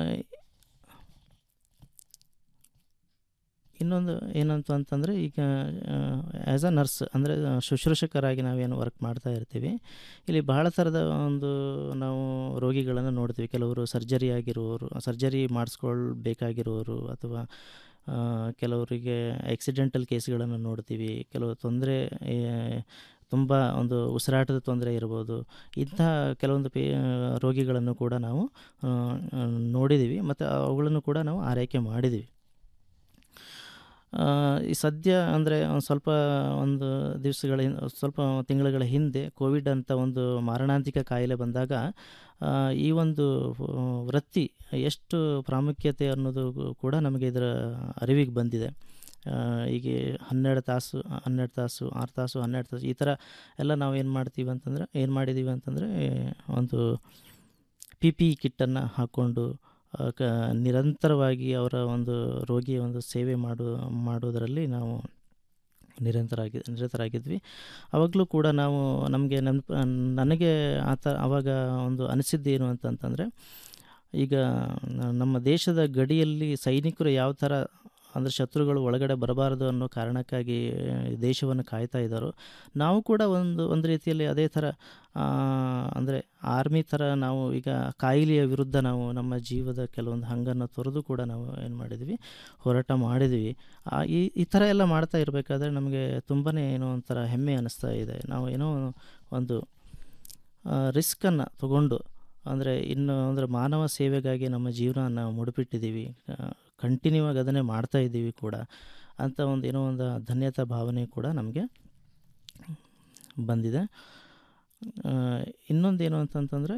ಇನ್ನೊಂದು ಏನಂತ ಅಂತಂದರೆ ಈಗ ಆ್ಯಸ್ ಅ ನರ್ಸ್ ಅಂದರೆ ಶುಶ್ರೂಷಕರಾಗಿ ನಾವೇನು ವರ್ಕ್ ಮಾಡ್ತಾ ಇರ್ತೀವಿ ಇಲ್ಲಿ ಬಹಳ ಥರದ ಒಂದು ನಾವು ರೋಗಿಗಳನ್ನು ನೋಡ್ತೀವಿ ಕೆಲವರು ಸರ್ಜರಿ ಆಗಿರುವವರು ಸರ್ಜರಿ ಮಾಡಿಸ್ಕೊಳ್ಬೇಕಾಗಿರುವವರು ಅಥವಾ ಆ, ಕೆಲವರಿಗೆ ಆಕ್ಸಿಡೆಂಟಲ್ ಕೇಸ್ಗಳನ್ನು ನೋಡ್ತೀವಿ ಕೆಲವು ತೊಂದರೆ ತುಂಬ ಒಂದು ಉಸಿರಾಟದ ತೊಂದರೆ ಇರ್ಬೋದು ಇಂಥ ಕೆಲವೊಂದು ಪೇ ರೋಗಿಗಳನ್ನು ಕೂಡ ನಾವು ಆ, ಆ, ನೋಡಿದ್ದೀವಿ ಮತ್ತು ಅವುಗಳನ್ನು ಕೂಡ ನಾವು ಆರೈಕೆ ಮಾಡಿದ್ದೀವಿ ಆ, ಈ ಸದ್ಯ ಅಂದರೆ ಒಂದು ಸ್ವಲ್ಪ ಒಂದು ದಿವಸಗಳ ಹಿಂ- ಸ್ವಲ್ಪ ತಿಂಗಳುಗಳ ಹಿಂದೆ ಕೋವಿಡ್ ಅಂತ ಒಂದು ಮಾರಣಾಂತಿಕ ಕಾಯಿಲೆ ಬಂದಾಗ ಆ, ಈ ಒಂದು ಆ, ವೃತ್ತಿ ಎಷ್ಟು ಪ್ರಾಮುಖ್ಯತೆ ಅನ್ನೋದು ಕೂಡ ನಮಗೆ ಇದರ ಅರಿವಿಗೆ ಬಂದಿದೆ ಆ, ಈಗ ಹನ್ನೆರಡು ತಾಸು ಹನ್ನೆರಡು ತಾಸು ಆರು ತಾಸು ಹನ್ನೆರಡು ತಾಸು ಈ ಥರ ಎಲ್ಲ ನಾವು ಏನು ಮಾಡ್ತೀವಿ ಅಂತಂದರೆ ಏನು ಮಾಡಿದ್ದೀವಿ ಅಂತಂದರೆ ಒಂದು ಪಿ ಪಿ ಕಿಟ್ಟನ್ನು ಹಾಕ್ಕೊಂಡು ಆ, ಕ ನಿರಂತರವಾಗಿ ಅವರ ಒಂದು ರೋಗಿಯ ಒಂದು ಸೇವೆ ಮಾಡು ಮಾಡೋದರಲ್ಲಿ ನಾವು ನಿರಂತರಾಗಿ ನಿರತರಾಗಿದ್ವಿ ಆವಾಗಲೂ ಕೂಡ ನಾವು ನಮಗೆ ನೆನಪು ನನಗೆ ಆತ ಆವಾಗ ಒಂದು ಅನಿಸಿದ್ದು ಏನು ಅಂತಂತಂದರೆ ಈಗ ನ- ನಮ್ಮ ದೇಶದ ಗಡಿಯಲ್ಲಿ ಸೈನಿಕರು ಯಾವ ಥರ ಅಂದರೆ ಶತ್ರುಗಳು ಒಳಗಡೆ ಬರಬಾರದು ಅನ್ನೋ ಕಾರಣಕ್ಕಾಗಿ ದೇಶವನ್ನು ಕಾಯ್ತಾ ಇದ್ದಾರೋ ನಾವು ಕೂಡ ಒಂದು ಒಂದು ರೀತಿಯಲ್ಲಿ ಅದೇ ಥರ ಅಂದರೆ ಆರ್ಮಿ ಥರ ನಾವು ಈಗ ಕಾಯಿಲೆಯ ವಿರುದ್ಧ ನಾವು ನಮ್ಮ ಜೀವದ ಕೆಲವೊಂದು ಹಂಗನ್ನು ತೊರೆದು ಕೂಡ ನಾವು ಏನು ಮಾಡಿದ್ವಿ ಹೋರಾಟ ಮಾಡಿದ್ವಿ ಆ, ಈ ಈ ಥರ ಎಲ್ಲ ಮಾಡ್ತಾ ಇರಬೇಕಾದ್ರೆ ನಮಗೆ ತುಂಬಾ ಏನೋ ಒಂಥರ ಹೆಮ್ಮೆ ಅನ್ನಿಸ್ತಾ ಇದೆ ನಾವು ಏನೋ ಒಂದು ರಿಸ್ಕನ್ನು ತಗೊಂಡು ಅಂದರೆ ಇನ್ನು ಅಂದರೆ ಮಾನವ ಸೇವೆಗಾಗಿ ನಮ್ಮ ಜೀವನ ನಾವು ಮುಡುಪಿಟ್ಟಿದ್ದೀವಿ ಕಂಟಿನ್ಯೂ ಆಗಿ ಅದನ್ನೇ ಮಾಡ್ತಾ ಇದ್ದೀವಿ ಕೂಡ ಅಂತ ಒಂದು ಏನೋ ಒಂದು ಧನ್ಯತಾ ಭಾವನೆ ಕೂಡ ನಮಗೆ ಬಂದಿದೆ ಆ, ಇನ್ನೊಂದೇನು ಅಂತಂತಂದರೆ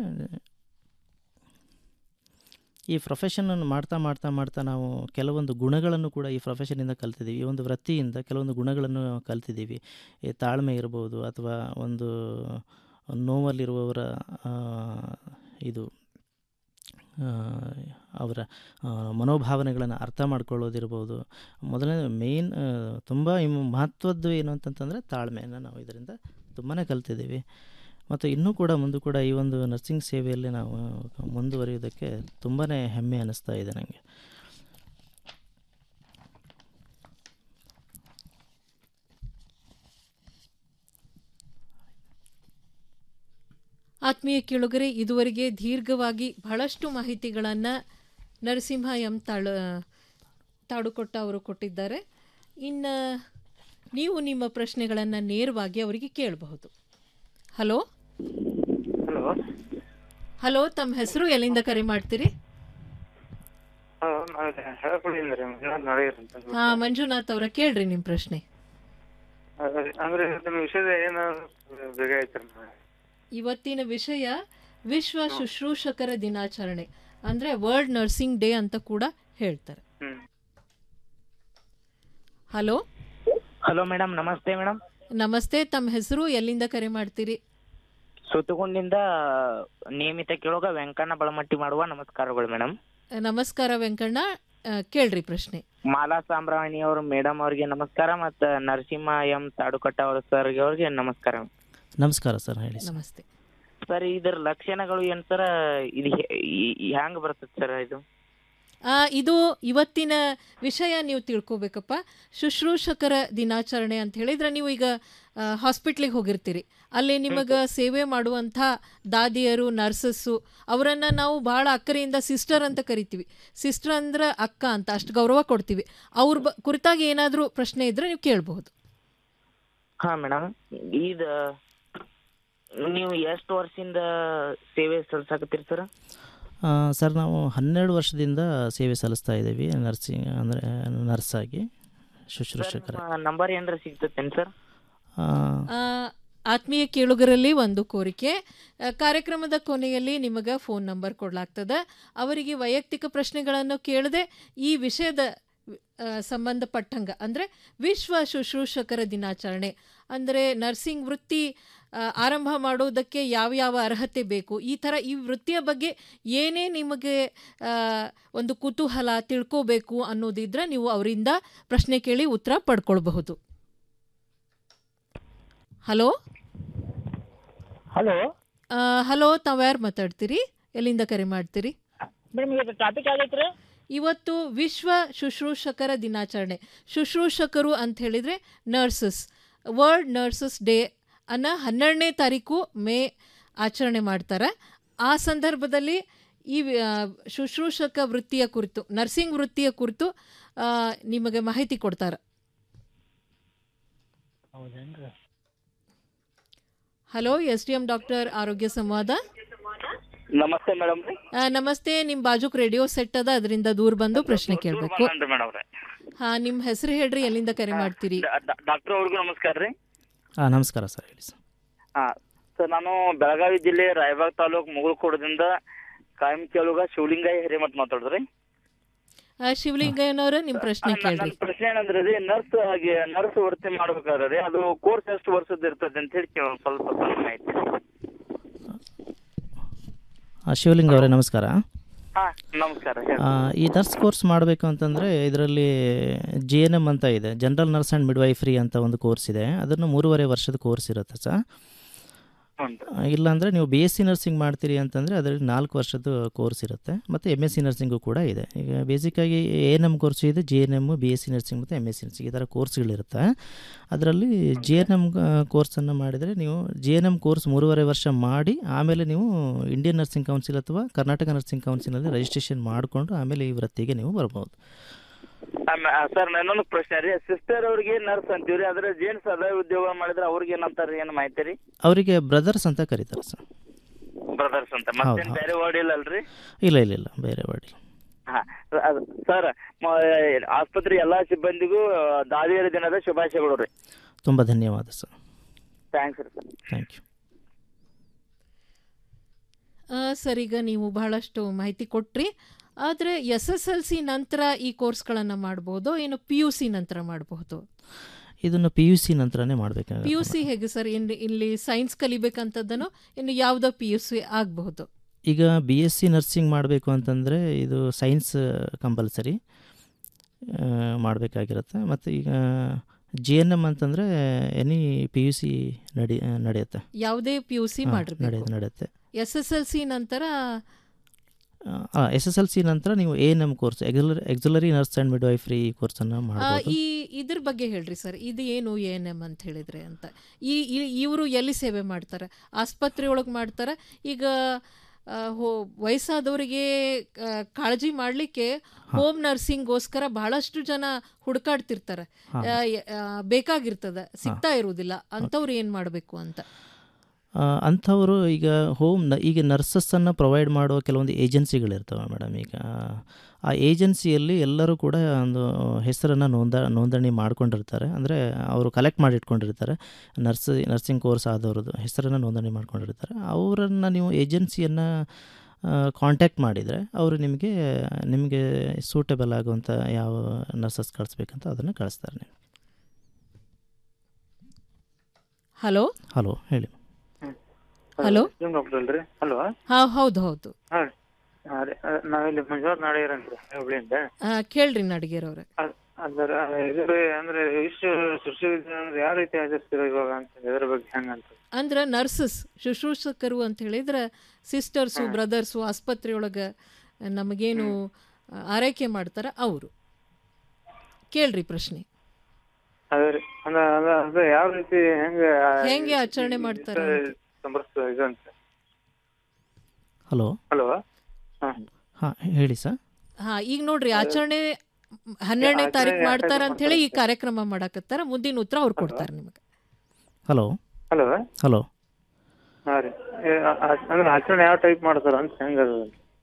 ಈ ಪ್ರೊಫೆಷನನ್ನು ಮಾಡ್ತಾ ಮಾಡ್ತಾ ಮಾಡ್ತಾ ನಾವು ಕೆಲವೊಂದು ಗುಣಗಳನ್ನು ಕೂಡ ಈ ಪ್ರೊಫೆಷನಿಂದ ಕಲ್ತಿದ್ದೀವಿ ಈ ಒಂದು ವೃತ್ತಿಯಿಂದ ಕೆಲವೊಂದು ಗುಣಗಳನ್ನು ಕಲ್ತಿದ್ದೀವಿ ಈ ತಾಳ್ಮೆ ಇರ್ಬೋದು ಅಥವಾ ಒಂದು ನೋವಲ್ಲಿರುವವರ ಆ, ಇದು ಆ, ಅವರ ಆ, ಮನೋಭಾವನೆಗಳನ್ನು ಅರ್ಥ ಮಾಡ್ಕೊಳ್ಳೋದಿರ್ಬೋದು ಮೊದಲನೇ ಮೇಯ್ನ್ ತುಂಬ ಮಹತ್ವದ್ದು ಏನು ಅಂತಂತಂದರೆ ತಾಳ್ಮೆಯನ್ನು ನಾವು ಇದರಿಂದ ತುಂಬಾ ಕಲ್ತಿದ್ದೀವಿ ಮತ್ತು ಇನ್ನೂ ಕೂಡ ಮುಂದೆ ಕೂಡ ಈ ಒಂದು ನರ್ಸಿಂಗ್ ಸೇವೆಯಲ್ಲಿ ನಾವು ಮುಂದುವರಿಯೋದಕ್ಕೆ ತುಂಬಾ ಹೆಮ್ಮೆ ಅನ್ನಿಸ್ತಾ ಇದೆ ನನಗೆ ಆತ್ಮೀಯ ಕೇಳುಗರೆ ಇದುವರೆಗೆ ದೀರ್ಘವಾಗಿ ಬಹಳಷ್ಟು ಮಾಹಿತಿಗಳನ್ನು ನರಸಿಂಹ ಎಂ ತಾಳು ತಾಡುಕೊಟ್ಟ ಅವರು ಕೊಟ್ಟಿದ್ದಾರೆ ಇನ್ನು ನೀವು ನಿಮ್ಮ ಪ್ರಶ್ನೆಗಳನ್ನು ನೇರವಾಗಿ ಅವರಿಗೆ ಕೇಳಬಹುದು ಹಲೋ ಹಲೋ ಹಲೋ ತಮ್ಮ ಹೆಸರು ಎಲ್ಲಿಂದ ಕರೆ ಮಾಡ್ತೀರಿ ನಾನು ಹೇಳಕೊಳ್ಳಿಂದ ರೀ ಮಂಜುನಾಥ್ ನಾಳೆಯರ್ ಅಂತ ಹಾ ಮಂಜುನಾಥ್ ಅವರ ಕೇಳ್ರಿ ನಿಮ್ಮ ಪ್ರಶ್ನೆ ಅದೇ- ಅಂದ್ರೆ ನಿಮ್ಮ ವಿಷಯದ ಏನು ಬೇಗ ಐತ್ರಿ ಇವತ್ತಿನ ವಿಷಯ ವಿಶ್ವ ಶುಶ್ರೂಷಕರ ದಿನಾಚರಣೆ ಅಂದ್ರೆ ವರ್ಲ್ಡ್ ನರ್ಸಿಂಗ್ ಡೇ ಅಂತ ಕೂಡ ಹೇಳ್ತಾರೆ ಹ್ಮ್ ಹಲೋ ಹಲೋ ಮೇಡಮ್ ನಮಸ್ತೆ ಮೇಡಮ್ ನಮಸ್ತೆ ತಮ್ಮ ಹೆಸರು ಎಲ್ಲಿಂದ ಕರೆ ಮಾಡ್ತೀರಿ ಸುತ್ತಗುಂದಿಂದ ನಿಯಮಿತ ಕೇಳುಗ ವೆಂಕಣ್ಣ ಬಳಮಟ್ಟಿ ಮಾಡುವ ನಮಸ್ಕಾರಗಳು ಮೇಡಮ್ ನಮಸ್ಕಾರ ವೆಂಕಣ್ಣ ಆ, ಕೇಳ್ರಿ ಪ್ರಶ್ನೆ ಮಾಲಾ ಸಾಂಬ್ರಾಣಿ ಅವರು ಮೇಡಮ್ ಅವ್ರಿಗೆ ನಮಸ್ಕಾರ ಮತ್ತು ನರಸಿಂಹ ಎಂ ತಾಡುಕಟ್ಟ ಅವ್ರ ಸರ್ಗೆ ಅವ್ರಿಗೆ ನಮಸ್ಕಾರ ನಮಸ್ಕಾರ ಸರ್ ಹೇಳಿ ಸರ್ ನಮಸ್ತೆ ಸರ್ ಇದರ ಲಕ್ಷಣಗಳು ಏನ್ ಸರ್ ಇದು ಹ್ಯಾಂಗ್ ಬರ್ತದೆ ಸರ್ ಇದು ಆ, ಇದು ಇವತ್ತಿನ ವಿಷಯ ನೀವು ತಿಳ್ಕೊಬೇಕಪ್ಪ ಶುಶ್ರೂಷಕರ ದಿನಾಚರಣೆ ಅಂತ ಹೇಳಿದ್ರೆ ನೀವು ಈಗ ಹಾಸ್ಪಿಟ್ಲಿಗೆ ಹೋಗಿರ್ತೀರಿ ಅಲ್ಲಿ ನಿಮಗೆ ಸೇವೆ ಮಾಡುವಂಥ ದಾದಿಯರು ನರ್ಸಸ್ಸು ಅವರನ್ನು ನಾವು ಭಾಳ ಅಕ್ಕರೆಯಿಂದ ಸಿಸ್ಟರ್ ಅಂತ ಕರಿತೀವಿ ಸಿಸ್ಟರ್ ಅಂದ್ರೆ ಅಕ್ಕ ಅಂತ ಅಷ್ಟು ಗೌರವ ಕೊಡ್ತೀವಿ ಅವ್ರ ಬ ಕುರಿತಾಗಿ ಏನಾದರೂ ಪ್ರಶ್ನೆ ಇದ್ದರೆ ನೀವು ಕೇಳಬಹುದು ಹಾ ಮೇಡಮ್ ಇದ ನೀವು ಎಷ್ಟು ವರ್ಷದಿಂದ ಸೇವೆ ಸಲ್ಸಾಕತ್ತೀರಿ ಸರ್ ಆ, ಸರ್ ನಾವು ಹನ್ನೆರಡು ವರ್ಷದಿಂದ ಸೇವೆ ಸಲ್ಲಿಸ್ತಾ ಇದ್ದೀವಿ ನರ್ಸಿಂಗ್ ಅಂದರೆ ನರ್ಸಾಗಿ ಶುಶ್ರೂಷಕರ ನಂಬರ್ ಏನಾರ ಸಿಗ್ತತೇನು ಸರ್ ಆ, ಆ, ಆತ್ಮೀಯ ಕೇಳುಗರಲ್ಲಿ ಒಂದು ಕೋರಿಕೆ ಆ, ಕಾರ್ಯಕ್ರಮದ ಕೊನೆಯಲ್ಲಿ ನಿಮಗೆ ಫೋನ್ ನಂಬರ್ ಕೊಡಲಾಗ್ತದೆ ಅವರಿಗೆ ವೈಯಕ್ತಿಕ ಪ್ರಶ್ನೆಗಳನ್ನು ಕೇಳದೆ ಈ ವಿಷಯದ ಆ, ಸಂಬಂಧಪಟ್ಟಂಗ ಅಂದರೆ ವಿಶ್ವ ಶುಶ್ರೂಷಕರ ದಿನಾಚರಣೆ ಅಂದರೆ ನರ್ಸಿಂಗ್ ವೃತ್ತಿ ಆ, ಆರಂಭ ಮಾಡೋದಕ್ಕೆ ಯಾವ್ಯಾವ ಅರ್ಹತೆ ಬೇಕು ಈ ಥರ ಈ ವೃತ್ತಿಯ ಬಗ್ಗೆ ಏನೇ ನಿಮಗೆ ಆ, ಒಂದು ಕುತೂಹಲ ತಿಳ್ಕೋಬೇಕು ಅನ್ನೋದಿದ್ರೆ ನೀವು ಅವರಿಂದ ಪ್ರಶ್ನೆ ಕೇಳಿ ಉತ್ತರ ಪಡ್ಕೊಳ್ಬಹುದು ಹಲೋ ಹಲೋ ಹಲೋ ತಾವು ಯಾರು ಮಾತಾಡ್ತೀರಿ ಎಲ್ಲಿಂದ ಕರೆ ಮಾಡ್ತೀರಿ ಮೇಡಮ್ ಇವತ್ತು ಟಾಪಿಕ್ ಆಗೈತ್ರಿ ಇವತ್ತು ವಿಶ್ವ ಶುಶ್ರೂಷಕರ ದಿನಾಚರಣೆ ಶುಶ್ರೂಷಕರು ಅಂತ ಹೇಳಿದರೆ ನರ್ಸಸ್ ವರ್ಲ್ಡ್ ನರ್ಸಸ್ ಡೇ ಅನ್ನ ಹನ್ನೆರಡನೇ ತಾರೀಕು ಮೇ ಆಚರಣೆ ಮಾಡ್ತಾರೆ ಆ ಸಂದರ್ಭದಲ್ಲಿ ಈ ವಿ- ಆ, ಶುಶ್ರೂಷಕ ವೃತ್ತಿಯ ಕುರಿತು ನರ್ಸಿಂಗ್ ವೃತ್ತಿಯ ಕುರಿತು ಆ, ನಿಮಗೆ ಮಾಹಿತಿ ಕೊಡ್ತಾರೆ ಹೌದೇನ್ರಿ hello S D M doctor ಆರೋಗ್ಯ ಸಂವಾದ ನಮಸ್ತೆ ಮೇಡಮ್ ರೀ ಆ, ನಮಸ್ತೆ ನಿಮ್ಮ ಬಾಜುಕ್ ರೇಡಿಯೋ ಸೆಟ್ ಅದ ಅದರಿಂದ ದೂರ ಬಂದು ಪ್ರಶ್ನೆ ಕೇಳಬೇಕು ಮೇಡಮ್ ರೀ ಹಾ ನಿಮ್ಮ ಹೆಸರು ಹೇಳ್ರಿ ಎಲ್ಲಿಂದ ಕರೆ ಮಾಡ್ತೀರಿ ಡಾಕ್ಟರ್ ಅವ್ರಿಗೂ ನಮಸ್ಕಾರ ರೀ ಹಾಂ ನಮಸ್ಕಾರ ಸರ್ ಹೇಳಿ ಸರ್ ಹಾ ಸರ್ ನಾನು ಬೆಳಗಾವಿ ಜಿಲ್ಲೆ ರಾಯಬಾಗ್ ತಾಲೂಕ್ ಮುಗುಳ್ಕೋಟದಿಂದ ಕಾಯಂ ಕೇಳುಗ ಶಿವಲಿಂಗಯ್ಯ ಹಿರೇಮಠ್ ಮಾತಾಡಿದ್ರಿ ಆ, ಶಿವಲಿಂಗಯ್ಯನವ್ರ ನಿಮ್ಮ ಪ್ರಶ್ನೆ ಕೇಳ್ರಿ ನನ್ನ ಪ್ರಶ್ನೆ ಏನಂದ್ರೆ ರೀ ನರ್ಸ್ ಆಗಿ ನರ್ಸ್ ವೃತ್ತಿ ಮಾಡ್ಬೇಕಾದ್ರೆ ರೀ ಅದು ಕೋರ್ಸ್ ಎಷ್ಟು ವರ್ಷದ ಇರ್ತದೆ ಅಂತ ಹೇಳಿ ಕೇಳ್- ಸ್ವಲ್ಪ ಸ್ವಲ್ಪ ಮಾಹಿತಿ ಆ, ಶಿವಲಿಂಗ ಅವರೇ ನಮಸ್ಕಾರ ಹಾ ನಮಸ್ಕಾರ ಹೇಳಿ. ಆ, ಈ ನರ್ಸ್ ಕೋರ್ಸ್ ಮಾಡಬೇಕು ಅಂತಂದರೆ ಇದರಲ್ಲಿ ಜಿ ಎನ್ ಎಮ್ ಅಂತ ಇದೆ ಜನರಲ್ ನರ್ಸ್ ಆ್ಯಂಡ್ ಮಿಡ್ವೈಫ್ರಿ ಅಂತ ಒಂದು ಕೋರ್ಸ್ ಇದೆ ಅದನ್ನು ಮೂರುವರೆ ವರ್ಷದ ಕೋರ್ಸ್ ಇರುತ್ತೆ ಸರ್ ಇಲ್ಲಾಂದರೆ ನೀವು ಬಿ ಎಸ್ ಸಿ ನರ್ಸಿಂಗ್ ಮಾಡ್ತೀರಿ ಅಂತಂದರೆ ಅದರಲ್ಲಿ ನಾಲ್ಕು ವರ್ಷದ ಕೋರ್ಸ್ ಇರುತ್ತೆ ಮತ್ತು ಎಮ್ ಎಸ್ ಸಿ ನರ್ಸಿಂಗು ಕೂಡ ಇದೆ ಈಗ ಬೇಸಿಕ್ಕಾಗಿ ಎ ಎನ್ ಎಮ್ ಕೋರ್ಸು ಇದೆ G N M B S C nursing ಮತ್ತು ಎಮ್ ಎಸ್ ಸಿ ನರ್ಸಿಂಗ್ ಈ ಥರ ಕೋರ್ಸ್ಗಳಿರುತ್ತೆ ಅದರಲ್ಲಿ ಜಿ ಎನ್ ಎಮ್ ಕೋರ್ಸನ್ನು ಮಾಡಿದರೆ ನೀವು ಜಿ ಎನ್ ಎಮ್ ಕೋರ್ಸ್ ಮೂರುವರೆ ವರ್ಷ ಮಾಡಿ ಆಮೇಲೆ ನೀವು ಇಂಡಿಯನ್ ನರ್ಸಿಂಗ್ ಕೌನ್ಸಿಲ್ ಅಥವಾ ಕರ್ನಾಟಕ ನರ್ಸಿಂಗ್ ಕೌನ್ಸಿಲಲ್ಲಿ ರಿಜಿಸ್ಟ್ರೇಷನ್ ಮಾಡಿಕೊಂಡು ಆಮೇಲೆ ಈ ವೃತ್ತಿಗೆ ನೀವು ಬರ್ಬೋದು ಆಮೇ- ಆ, ಸರ್ ಇನ್ನೊಂದು ಪ್ರಶ್ನೆ ರೀ ಸಿಸ್ಟರ್ ಅವ್ರಿಗೆ ನರ್ಸ್ ಅಂತೀವ್ರಿ ಅದ್ರ ಜೇನ್ಸ್ ಅದ ಉದ್ಯೋಗ ಮಾಡಿದ್ರೆ ಅವ್ರಿಗೆ ಏನಂತಾರ ಏನು ಮಾಹಿತಿ ರೀ ಅವರಿಗೆ ಬ್ರದರ್ಸ್ ಅಂತ ಕರೀತಾರೆ ಸರ್ ಬ್ರದರ್ಸ್ ಅಂತ ಮತ್ತೇನ್ ಹೌದು. ಬೇರೆ ವರ್ಡ್ ಇಲ್ಲ ಅಲ್ರಿ ಇಲ್ಲ ಇಲ್ಲ ಇಲ್ಲ ಬೇರೆ ಮಾಡಿ ಹಾ ಅದು ಸರ್ ಮ- ಆಸ್ಪತ್ರೆ ಎಲ್ಲಾ ಸಿಬ್ಬಂದಿಗೂ ದಾದಿಯರ ದಿನದ ಶುಭಾಶಯಗಳು ರೀ ತುಂಬ ಧನ್ಯವಾದ ಸರ್ ಥ್ಯಾಂಕ್ಸ್ ರೀ ಸರ್ ಥ್ಯಾಂಕ್ ಯು ಆ, ಸರ್ ಈಗ ನೀವು ಬಹಳಷ್ಟು ಮಾಹಿತಿ ಕೊಟ್ರಿ ಆದರೆ ಎಸ್ ಎಸ್ ಎಲ್ ಸಿ ನಂತರ ಈ ಕೋರ್ಸ್ಗಳನ್ನು ಮಾಡ್ಬೋದು ಏನು ಪಿ ಯು ಸಿ ನಂತರ ಮಾಡಬಹುದು ಇದನ್ನು ಪಿ ಯು ಸಿ ನಂತರನೇ ಪಿ ಮಾಡಬೇಕಾಗುತ್ತೆ ಯು ಸಿ ಹೇಗೆ ಸರ್ ಇನ್ನು ಇಲ್ಲಿ ಸೈನ್ಸ್ ಕಲಿಬೇಕಂತದ್ದನೋ ಇನ್ನು ಯಾವುದೋ ಪಿ ಯು ಸಿ ಆಗಬಹುದು ಈಗ ಬಿ ಎಸ್ ಸಿ ನರ್ಸಿಂಗ್ ಮಾಡಬೇಕು ಅಂತಂದರೆ ಇದು ಸೈನ್ಸ್ ಕಂಪಲ್ಸರಿ ಮಾಡಬೇಕಾಗಿರುತ್ತೆ ಮತ್ತು ಈಗ ಜಿ ಎನ್ ಎಮ್ ಅಂತಂದರೆ ಎನಿ ಪಿ ಯು ಸಿ ನಡಿ ನಡೆಯುತ್ತೆ ಯಾವುದೇ ಪಿ ಯು ಸಿ ಹಾ, ಮಾಡಿರ್ಬೇಕು ನಡೆಯುತ್ತೆ ನಡೆಯುತ್ತೆ ಎಸ್ ಎಸ್ ಎಲ್ ಸಿ ನಂತರ ಎಸ್ ಎಸ್ ಎಲ್ ಸಿ ನಂತರ ನೀವು A N M course auxiliar auxiliary nurse and midwifery ಕೋರ್ಸನ್ನು ಆ, ಮಾಡ್ಬೋದು ಈ ಇದ್ರ ಬಗ್ಗೆ ಹೇಳ್ರಿ ಸರ್ ಇದು ಏನು ಎ ಎನ್ ಎಮ್ ಅಂತ ಹೇಳಿದ್ರೆ ಅಂತ ಈ ಇವರು ಎಲ್ಲಿ ಸೇವೆ ಮಾಡ್ತಾರೆ ಆಸ್ಪತ್ರೆ ಒಳಗೆ ಮಾಡ್ತಾರೆ ಈಗ ಆ, ಹೋ ವಯಸ್ಸಾದವರಿಗೆ ಆ, ಕಾಳಜಿ ಮಾಡಲಿಕ್ಕೆ ಹೋಮ್ ನರ್ಸಿಂಗ್ಗೋಸ್ಕರ ಬಹಳಷ್ಟು ಜನ ಹುಡುಕಾಡ್ತಿರ್ತಾರೆ ಹಾ. ಆ, ಯ- ಆ, ಬೇಕಾಗಿರ್ತದ ಸಿಗ್ತಾ ಇರುವುದಿಲ್ಲ ಅಂಥವ್ರು ಏನು ಮಾಡಬೇಕು ಅಂತ ಆ, ಅಂಥವರು ಈಗ ಹೋಮ್ ನ ಈಗ ನರ್ಸಸ್ಸನ್ನು ಪ್ರೊವೈಡ್ ಮಾಡುವ ಕೆಲವೊಂದು ಏಜೆನ್ಸಿಗಳಿರ್ತವೆ ಮೇಡಮ್ ಈಗ ಆ ಏಜೆನ್ಸಿಯಲ್ಲಿ ಎಲ್ಲರೂ ಕೂಡ ಒಂದು ಹೆಸರನ್ನು ನೋಂದ ನೋಂದಣಿ ಮಾಡ್ಕೊಂಡಿರ್ತಾರೆ ಅಂದರೆ ಅವರು ಕಲೆಕ್ಟ್ ಮಾಡಿ ಇಟ್ಕೊಂಡಿರ್ತಾರೆ ನರ್ಸ್ ನರ್ಸಿಂಗ್ ಕೋರ್ಸ್ ಆದವ್ರದ್ದು ಹೆಸರನ್ನು ನೋಂದಣಿ ಮಾಡ್ಕೊಂಡಿರ್ತಾರೆ ಅವರನ್ನು ನೀವು ಏಜೆನ್ಸಿಯನ್ನು ಕಾಂಟ್ಯಾಕ್ಟ್ ಮಾಡಿದರೆ ಅವರು ನಿಮಗೆ ನಿಮಗೆ ಸೂಟಬಲ್ ಆಗುವಂಥ ಯಾವ ನರ್ಸಸ್ ಕಳಿಸ್ಬೇಕಂತ ಅದನ್ನು ಕಳಿಸ್ತಾರೆ ನೀವು ಹಲೋ ಹಲೋ ಹೇಳಿ ಹಲೋ ಡಾಕ್ಟರ್ ಅಲ್ರಿ ಹಲೋ ಹಾ ಹೌದು ಹೌದು ಹಾಂ ರೀ ನಾವಿಲ್ಲಿ ಮಂಜುನಾಥ್ ನಾಡಿಗರ್ ಅಂತ ಹುಬ್ಳಿಯಿಂದ ಆ, ಕೇಳ್ರಿ ನಡಿಗೆರವ್ರೆ ಅದರ ಇದು ರೀ ಅಂದ್ರೆ ಇಷ್ಟು ಸೃಷ್ಟಿ ಅಂದ್ರೆ ಯಾವ ರೀತಿ ಆಚರಿಸ್ತೀರ ಇವಾಗ ಅಂತ ಇದ್ರ ಬಗ್ಗೆ ಹೆಂಗಂತ ಅಂದ್ರೆ ನರ್ಸಸ್ ಶುಶ್ರೂಷಕರು ಅಂತ ಹೇಳಿದ್ರೆ ಸಿಸ್ಟರ್ಸು ಬ್ರದರ್ಸು ಆಸ್ಪತ್ರೆಯೊಳಗೆ ನಮಗೇನು ಆ, ಆರೈಕೆ ಮಾಡ್ತಾರೆ ಅವರು ಕೇಳ್ರಿ ಪ್ರಶ್ನೆ ಅದೇ ರೀ ಅಂದ್ರ ಅದ ಅದ ಯಾವ ರೀತಿ ಹೆಂಗ ಹೆಂಗೆ ಆಚರಣೆ ಮಾಡ್ತಾರೆ ಅಂತ. ಸಂಭ್ರಮ ಇದು ಅಂತ ಹಲೋ ಹಲೋ ಹಾಂ ಹಾಂ ಹೇಳಿ ಸರ್ ಹಾ ಈಗ ನೋಡ್ರಿ ಆಚರಣೆ ಹನ್ನೆರಡನೇ ಆಚರಣೆ ತಾರೀಕು ಯಾವ ಮಾಡ್ತಾರ type ಅಂತ ಹೇಳಿ ಈ ಕಾರ್ಯಕ್ರಮ ಮಾಡಕತ್ತಾರ ಮುಂದಿನ ಉತ್ತರ ಅವ್ರು ಕೊಡ್ತಾರೆ ನಿಮಗೆ ಹಲೋ ಹಲೋ ಹಲೋ ಹಾಂ ರೀ ಏ, ಆ- ಆ- ಅಂದ್ರೆ ಆಚರಣೆ ಯಾವ ಟೈಪ್ ಮಾಡ್ತಾರ ಅಂತ ಹೆಂಗ ಅದು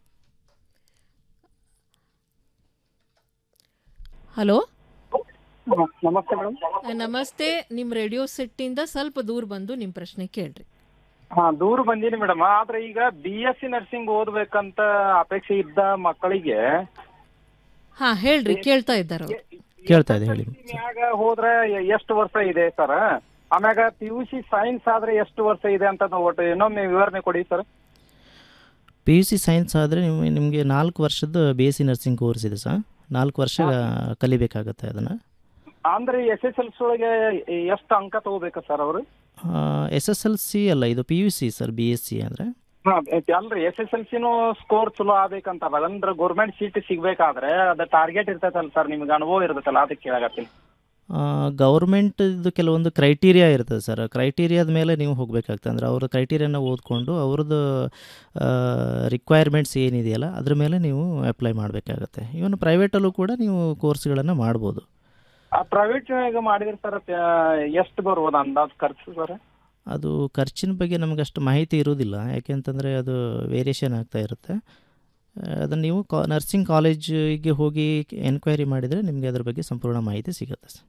ಹಲೋ ನಮಸ್ತೆ ಮೇಡಮ್ ನಮಸ್ತೆ ನಿಮ್ಮ ರೇಡಿಯೋ ಸೆಟ್ಟಿಂದ ಸ್ವಲ್ಪ ದೂರ ಬಂದು ನಿಮ್ಮ ಪ್ರಶ್ನೆ ಕೇಳ್ರಿ ಹಾ ದೂರ ಬಂದೀನಿ ಮೇಡಮ್ ಆದ್ರೆ ಈಗ ಬಿ ಎಸ್ ಸಿ ನರ್ಸಿಂಗ್ ಓದ್ಬೇಕಂತ ಅಪೇಕ್ಷೆ ಇದ್ದ ಮಕ್ಕಳಿಗೆ ಹಾ ಹೇಳ್ರಿ ಕೇಳ್ತಾ ಇದ್ದಾರೆ ಅವ್ರು ಕೇಳ್ತಾ ಇದೆ ಹೇಳಿ ಮ್ಯಾಗ ಹೋದ್ರೆ ಎ- ಎಷ್ಟು ವರ್ಷ ಇದೆ ಸರ್ ಆಮ್ಯಾಗ ಪಿ ಯು ಸಿ ಸೈನ್ಸ್ ಆದ್ರೆ ಎಷ್ಟು ವರ್ಷ ಇದೆ ಅಂತ ಒಟ್ಟು ಇನ್ನೊಮ್ಮೆ ವಿವರಣೆ ಕೊಡಿ sir P U C science ಆದರೆ ನೀವು ನಿಮಗೆ ನಾಲ್ಕು ವರ್ಷದ B S C nursing course ಇದೆ ಸರ್ ನಾಲ್ಕು ವರ್ಷ ಕಲಿಬೇಕಾಗತ್ತೆ ಅದನ್ನು ಅಂದ್ರೆ ಎಸ್ ಎಸ್ ಎಲ್ ಸಿ ಒಳಗೆ ಎಷ್ಟು ಅಂಕ ತಗೋಬೇಕು ಸರ್ ಅವರು ಎಸ್ ಎಸ್ ಎಲ್ ಸಿ ಅಲ್ಲ ಇದು P U C sir B S C ಅಂದರೆ ಅಲ್ರಿ ಎಸ್ ಎಸ್ ಎಲ್ ಸಿನೂ ಸ್ಕೋರ್ ಚಲೋ ಆಗ್ಬೇಕಂತ ಅಂದ್ರೆ ಗೌರ್ಮೆಂಟ್ ಸೀಟ್ ಸಿಗ್ಬೇಕಾದ್ರೆ ಅದ ಟಾರ್ಗೆಟ್ ಇರ್ತೈತಲ್ಲ ಸರ್ ನಿಮ್ಗೆ ಅನುಭವ ಇರ್ತೈತಲ್ಲ ಅದಕ್ಕೆ ಕೇಳಾಗತ್ತೀನಿ ಗೌರ್ಮೆಂಟ್ದು ಕೆಲವೊಂದು ಕ್ರೈಟೀರಿಯಾ ಇರ್ತದೆ ಸರ್ ಕ್ರೈಟೀರಿಯಾದ ಮೇಲೆ ನೀವು ಹೋಗಬೇಕಾಗ್ತದೆ ಅಂದರೆ ಅವ್ರ ಕ್ರೈಟೀರಿಯಾನ ಓದ್ಕೊಂಡು ಅವ್ರದ್ದು ರಿಕ್ವೈರ್ಮೆಂಟ್ಸ್ ಏನಿದೆಯಲ್ಲ ಅದ್ರ ಮೇಲೆ ನೀವು ಅಪ್ಲೈ ಮಾಡಬೇಕಾಗತ್ತೆ ಇವನ್ ಪ್ರೈವೇಟಲ್ಲೂ ಕೂಡ ನೀವು ಕೋರ್ಸ್ಗಳನ್ನು ಮಾಡ್ಬೋದು ಪ್ರೈವೇಟ್ ಈಗ ಮಾಡಿದ್ರೆ ಸರ್ ಎಷ್ಟು ಬರ್ಬೋದು ಅಂದಾಜ್ ಖರ್ಚು ಸರ್ ಅದು ಖರ್ಚಿನ ಬಗ್ಗೆ ನಮಗೆ ಅಷ್ಟು ಮಾಹಿತಿ ಇರುವುದಿಲ್ಲ ಯಾಕೆಂತಂದರೆ ಅದು ವೇರಿಯೇಷನ್ ಆಗ್ತಾ ಇರುತ್ತೆ ಅದನ್ನು ನೀವು ಕಾ ನರ್ಸಿಂಗ್ ಕಾಲೇಜಿಗೆ ಹೋಗಿ ಎನ್ಕ್ವೈರಿ ಮಾಡಿದರೆ ನಿಮಗೆ ಅದ್ರ ಬಗ್ಗೆ ಸಂಪೂರ್ಣ ಮಾಹಿತಿ ಸಿಗುತ್ತೆ ಸರ್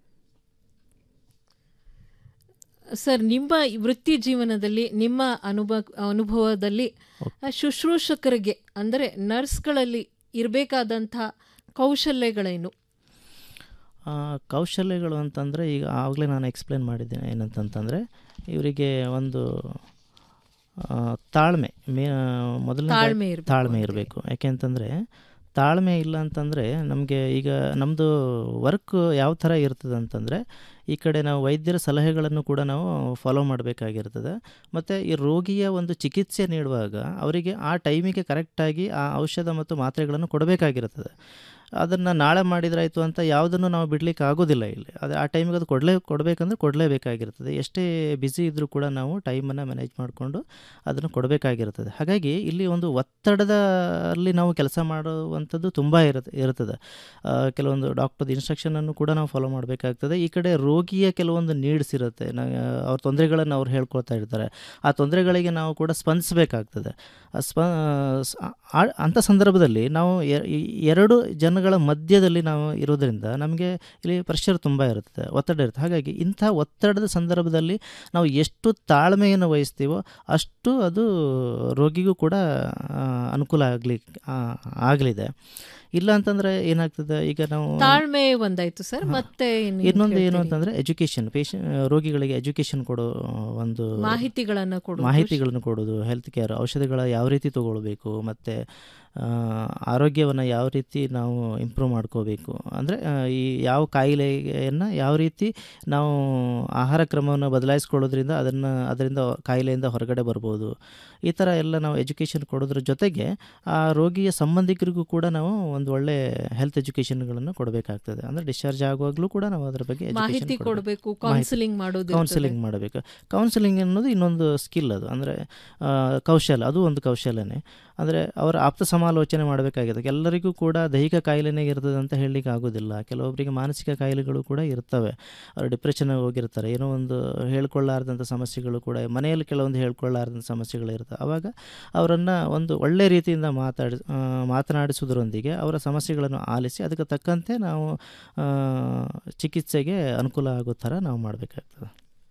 ಸರ್ ನಿಮ್ಮ ವೃತ್ತಿ ಜೀವನದಲ್ಲಿ ನಿಮ್ಮ ಅನುಭವ ಅನುಭವದಲ್ಲಿ ಆ, ಶುಶ್ರೂಷಕರಿಗೆ ಅಂದರೆ ನರ್ಸ್ಗಳಲ್ಲಿ ಇರಬೇಕಾದಂಥ ಕೌಶಲ್ಯಗಳೇನು ಆ, ಕೌಶಲ್ಯಗಳು ಅಂತಂದರೆ ಈಗ ಆವಾಗಲೇ ನಾನು ಎಕ್ಸ್ಪ್ಲೇನ್ ಮಾಡಿದ್ದೇನೆ ಏನಂತಂತಂದರೆ ಇವರಿಗೆ ಒಂದು ಆ, ತಾಳ್ಮೆ ಮೇ ಮೊದಲ ತಾಳ್ಮೆ ಇರ್ಬೇಕು ತಾಳ್ಮೆ ಇರಬೇಕು ಯಾಕೆಂತಂದರೆ ತಾಳ್ಮೆ ಇಲ್ಲ ಅಂತಂದರೆ ನಮಗೆ ಈಗ ನಮ್ಮದು ವರ್ಕ್ ಯಾವ ಥರ ಇರ್ತದೆ ಅಂತಂದರೆ ಈ ಕಡೆ ನಾವು ವೈದ್ಯರ ಸಲಹೆಗಳನ್ನು ಕೂಡ ನಾವು ಫಾಲೋ ಮಾಡಬೇಕಾಗಿರ್ತದೆ ಮತ್ತು ಈ ರೋಗಿಯ ಒಂದು ಚಿಕಿತ್ಸೆ ನೀಡುವಾಗ ಅವರಿಗೆ ಆ ಟೈಮಿಗೆ ಕರೆಕ್ಟಾಗಿ ಆ ಔಷಧ ಮತ್ತು ಮಾತ್ರೆಗಳನ್ನು ಕೊಡಬೇಕಾಗಿರ್ತದೆ ಅದನ್ನು ನಾಳೆ ಮಾಡಿದ್ರಾಯ್ತು ಅಂತ ಯಾವುದನ್ನು ನಾವು ಬಿಡಲಿಕ್ಕೆ ಆಗೋದಿಲ್ಲ ಇಲ್ಲಿ ಅದು ಆ ಟೈಮಿಗೆ ಅದು ಕೊಡಲೇ ಕೊಡಬೇಕಂದ್ರೆ ಕೊಡಲೇಬೇಕಾಗಿರ್ತದೆ ಎಷ್ಟೇ ಬ್ಯುಸಿ ಇದ್ದರೂ ಕೂಡ ನಾವು ಟೈಮನ್ನು ಮ್ಯಾನೇಜ್ ಮಾಡಿಕೊಂಡು ಅದನ್ನು ಕೊಡಬೇಕಾಗಿರ್ತದೆ ಹಾಗಾಗಿ ಇಲ್ಲಿ ಒಂದು ಒತ್ತಡದಲ್ಲಿ ನಾವು ಕೆಲಸ ಮಾಡುವಂಥದ್ದು ತುಂಬ ಇರುತ್ತೆ ಇರ್ತದೆ ಆ, ಕೆಲವೊಂದು ಡಾಕ್ಟರ್ದು ಇನ್ಸ್ಟ್ರಕ್ಷನನ್ನು ಕೂಡ ನಾವು ಫಾಲೋ ಮಾಡಬೇಕಾಗ್ತದೆ ಈ ಕಡೆ ರೋಗಿಯ ಕೆಲವೊಂದು ನೀಡ್ಸ್ ಇರುತ್ತೆ ನ ಅವ್ರ ತೊಂದರೆಗಳನ್ನು ಅವ್ರು ಹೇಳ್ಕೊಳ್ತಾ ಇರ್ತಾರೆ ಆ ತೊಂದರೆಗಳಿಗೆ ನಾವು ಕೂಡ ಸ್ಪಂದಿಸಬೇಕಾಗ್ತದೆ ಆ ಸ್ಪ ಸ್- ಆ- ಅಂಥ ಸಂದರ್ಭದಲ್ಲಿ ನಾವು ಎ- ಈ ಎರಡು ಜನಗಳ ಮಧ್ಯದಲ್ಲಿ ನಾವು ಇರೋದ್ರಿಂದ ನಮಗೆ ಇಲ್ಲಿ ಪ್ರೆಷರ್ ತುಂಬ ಇರ್ತದೆ ಒತ್ತಡ ಇರುತ್ತೆ ಹಾಗಾಗಿ ಇಂಥ ಒತ್ತಡದ ಸಂದರ್ಭದಲ್ಲಿ ನಾವು ಎಷ್ಟು ತಾಳ್ಮೆಯನ್ನು ವಹಿಸ್ತೀವೋ ಅಷ್ಟು ಅದು ರೋಗಿಗೂ ಕೂಡ ಆ, ಅನುಕೂಲ ಆಗಲಿ ಆಗಲಿದೆ ಇಲ್ಲ ಅಂತಂದರೆ ಏನಾಗ್ತದೆ ಈಗ ನಾವು ತಾಳ್ಮೆ ಒಂದಾಯ್ತು ಸರ್ ಮತ್ತೆ ಇನ್ನು ಇನ್ನೊಂದು ಏನು ಹೇಳ್ತೀರಿ? ಅಂತಂದರೆ ಎಜುಕೇಷನ್ ಪೇಷ ರೋಗಿಗಳಿಗೆ ಎಜುಕೇಷನ್ ಕೊಡೋ ಒಂದು ಮಾಹಿತಿಗಳನ್ನ ಕೊಡೋದು. ಮಾಹಿತಿಗಳನ್ನು ಕೊಡೋದು ಹೆಲ್ತ್ ಕೇರ್ ಔಷಧಿಗಳ ಯಾವ ರೀತಿ ತಗೊಳ್ಬೇಕು ಮತ್ತು ಆರೋಗ್ಯವನ್ನು ಯಾವ ರೀತಿ ನಾವು ಇಂಪ್ರೂವ್ ಮಾಡ್ಕೋಬೇಕು ಅಂದರೆ ಈ ಯಾವ ಕಾಯಿಲೆಯನ್ನು ಯಾವ ರೀತಿ ನಾವು ಆಹಾರ ಕ್ರಮವನ್ನು ಬದಲಾಯಿಸ್ಕೊಳ್ಳೋದ್ರಿಂದ ಅದನ್ನು ಅದರಿಂದ ಕಾಯಿಲೆಯಿಂದ ಹೊರಗಡೆ ಬರ್ಬೋದು ಈ ಥರ ಎಲ್ಲ ನಾವು ಎಜುಕೇಷನ್ ಕೊಡೋದ್ರ ಜೊತೆಗೆ ಆ ರೋಗಿಯ ಸಂಬಂಧಿಕರಿಗೂ ಕೂಡ ನಾವು ಒಂದು ಒಳ್ಳೆ ಹೆಲ್ತ್ ಎಜುಕೇಷನ್ಗಳನ್ನು ಕೊಡಬೇಕಾಗ್ತದೆ ಅಂದರೆ ಡಿಸ್ಚಾರ್ಜ್ ಆಗುವಾಗಲೂ ಕೂಡ ನಾವು ಅದರ ಬಗ್ಗೆ ಮಾಹಿತಿ ಕೊಡ್ಬೇಕು, counselling ಮಾಡೋದು ಇರ್ತದೆ. ಕೌನ್ಸಿಲಿಂಗ್ ಮಾಡಬೇಕು ಕೌನ್ಸಿಲಿಂಗ್ ಅನ್ನೋದು ಇನ್ನೊಂದು ಸ್ಕಿಲ್ ಅದು ಅಂದರೆ ಕೌಶಲ್ಯ ಅದು ಒಂದು ಕೌಶಲ್ಯನೇ ಅಂದರೆ ಅವರ ಆಪ್ತ ಸಮಾಲೋಚನೆ ಮಾಡಬೇಕಾಗಿದೆ ಎಲ್ಲರಿಗೂ ಕೂಡ ದೈಹಿಕ ಕಾಯಿಲೆನೇ ಇರ್ತದೆ ಅಂತ ಹೇಳಲಿಕ್ಕೆ ಆಗೋದಿಲ್ಲ ಕೆಲವೊಬ್ಬರಿಗೆ ಮಾನಸಿಕ ಕಾಯಿಲೆಗಳು ಕೂಡ ಇರ್ತವೆ ಅವರು ಡಿಪ್ರೆಷನ್ಗೆ ಹೋಗಿರ್ತಾರೆ ಏನೋ ಒಂದು ಹೇಳ್ಕೊಳ್ಳಾರ್ದಂಥ ಸಮಸ್ಯೆಗಳು ಕೂಡ ಮನೆಯಲ್ಲಿ ಕೆಲವೊಂದು ಹೇಳ್ಕೊಳ್ಳಾರ್ದಂಥ ಸಮಸ್ಯೆಗಳು ಇರ್ತವೆ ಆವಾಗ ಅವರನ್ನು ಒಂದು ಒಳ್ಳೆ ರೀತಿಯಿಂದ ಮಾತಾಡಿ ಆ, ಮಾತನಾಡಿಸೋದ್ರೊಂದಿಗೆ ಅವರ ಸಮಸ್ಯೆಗಳನ್ನು ಆಲಿಸಿ ಅದಕ್ಕೆ ತಕ್ಕಂತೆ ನಾವು ಆ, ಚಿಕಿತ್ಸೆಗೆ ಅನುಕೂಲ ಆಗೋ ಥರ ನಾವು ಮಾಡಬೇಕಾಗ್ತದೆ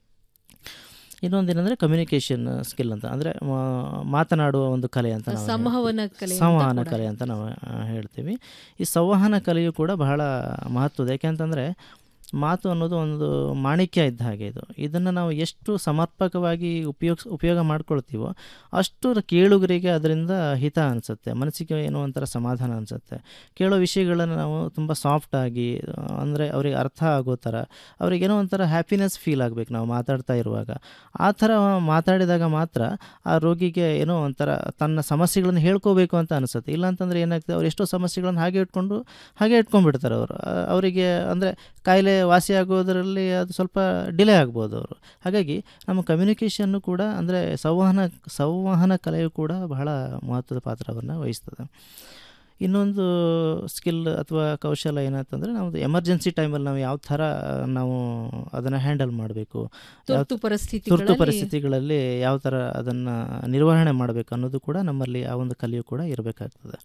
ಇನ್ನೊಂದೇನೆಂದರೆ ಕಮ್ಯುನಿಕೇಷನ್ ಸ್ಕಿಲ್ ಅಂತ ಅಂದರೆ ಮಾತನಾಡುವ ಒಂದು ಕಲೆ ಅಂತ ನಾವು ಸಂವಹನ ಹೇಳ್ತೀವಿ. ಕಲೆ ಅಂತ ಸಂವಹನ ಕೂಡ ಕಲೆ ಅಂತ ನಾವು ಆ, ಹೇಳ್ತೀವಿ ಈ ಸಂವಹನ ಕಲೆಯು ಕೂಡ ಬಹಳ ಮಹತ್ವದ ಯಾಕೆಂತಂದರೆ ಮಾತು ಅನ್ನೋದು ಒಂದು ಮಾಣಿಕ್ಯ ಇದ್ದ ಹಾಗೆ ಇದು ಇದನ್ನು ನಾವು ಎಷ್ಟು ಸಮರ್ಪಕವಾಗಿ ಉಪಯೋಗ ಉಪಯೋಗ ಮಾಡ್ಕೊಳ್ತೀವೋ ಅಷ್ಟು ಕೇಳುಗರಿಗೆ ಅದರಿಂದ ಹಿತ ಅನಿಸುತ್ತೆ ಮನಸ್ಸಿಗೆ ಏನೋ ಒಂಥರ ಸಮಾಧಾನ ಅನಿಸುತ್ತೆ ಕೇಳೋ ವಿಷಯಗಳನ್ನು ನಾವು ತುಂಬ ಸಾಫ್ಟಾಗಿ ಅಂದರೆ ಅವರಿಗೆ ಅರ್ಥ ಆಗೋ ಥರ ಅವ್ರಿಗೇನೋ ಒಂಥರ ಹ್ಯಾಪಿನೆಸ್ ಫೀಲ್ ಆಗಬೇಕು ನಾವು ಮಾತಾಡ್ತಾ ಇರುವಾಗ ಆ ಥರ ಮಾತಾಡಿದಾಗ ಮಾತ್ರ ಆ ರೋಗಿಗೆ ಏನೋ ಒಂಥರ ತನ್ನ ಸಮಸ್ಯೆಗಳನ್ನು ಹೇಳ್ಕೋಬೇಕು ಅಂತ ಅನಿಸುತ್ತೆ ಇಲ್ಲಾಂತಂದ್ರೆ ಏನಾಗ್ತದೆ ಅವ್ರು ಎಷ್ಟೋ ಸಮಸ್ಯೆಗಳನ್ನು ಹಾಗೆ ಇಟ್ಕೊಂಡು ಹಾಗೆ ಇಟ್ಕೊಂಡ್ಬಿಡ್ತಾರೆ ಅವರು ಅವರಿಗೆ ಅಂದರೆ ಕಾಯಿಲೆ ವಾಸಿ ಆಗೋದರಲ್ಲಿ ಅದು ಸ್ವಲ್ಪ ಡಿಲೇ ಆಗ್ಬೋದು ಅವರು ಹಾಗಾಗಿ ನಮ್ಮ ಕಮ್ಯುನಿಕೇಷನ್ನು ಕೂಡ ಅಂದರೆ ಸಂವಹನ ಸಂವಹನ ಕಲೆಯು ಕೂಡ ಬಹಳ ಮಹತ್ವದ ಪಾತ್ರವನ್ನು ವಹಿಸ್ತದೆ ಇನ್ನೊಂದು ಸ್ಕಿಲ್ ಅಥವಾ ಕೌಶಲ ಏನಂತಂದರೆ ನಾವು ಎಮರ್ಜೆನ್ಸಿ ಟೈಮಲ್ಲಿ ನಾವು ಯಾವ ಥರ ನಾವು ಅದನ್ನು ಹ್ಯಾಂಡಲ್ ಮಾಡಬೇಕು ತುರ್ತು ತುರ್ತು ಪರಿಸ್ಥಿತಿಗಳಲ್ಲಿ- ಪರಿಸ್ಥಿತಿಗಳಲ್ಲಿ ಯಾವ ಥರ ಅದನ್ನು ನಿರ್ವಹಣೆ ಮಾಡಬೇಕು ಅನ್ನೋದು ಕೂಡ ನಮ್ಮಲ್ಲಿ ಆ ಒಂದು ಕಲಿಯು ಕೂಡ ಇರಬೇಕಾಗ್ತದೆ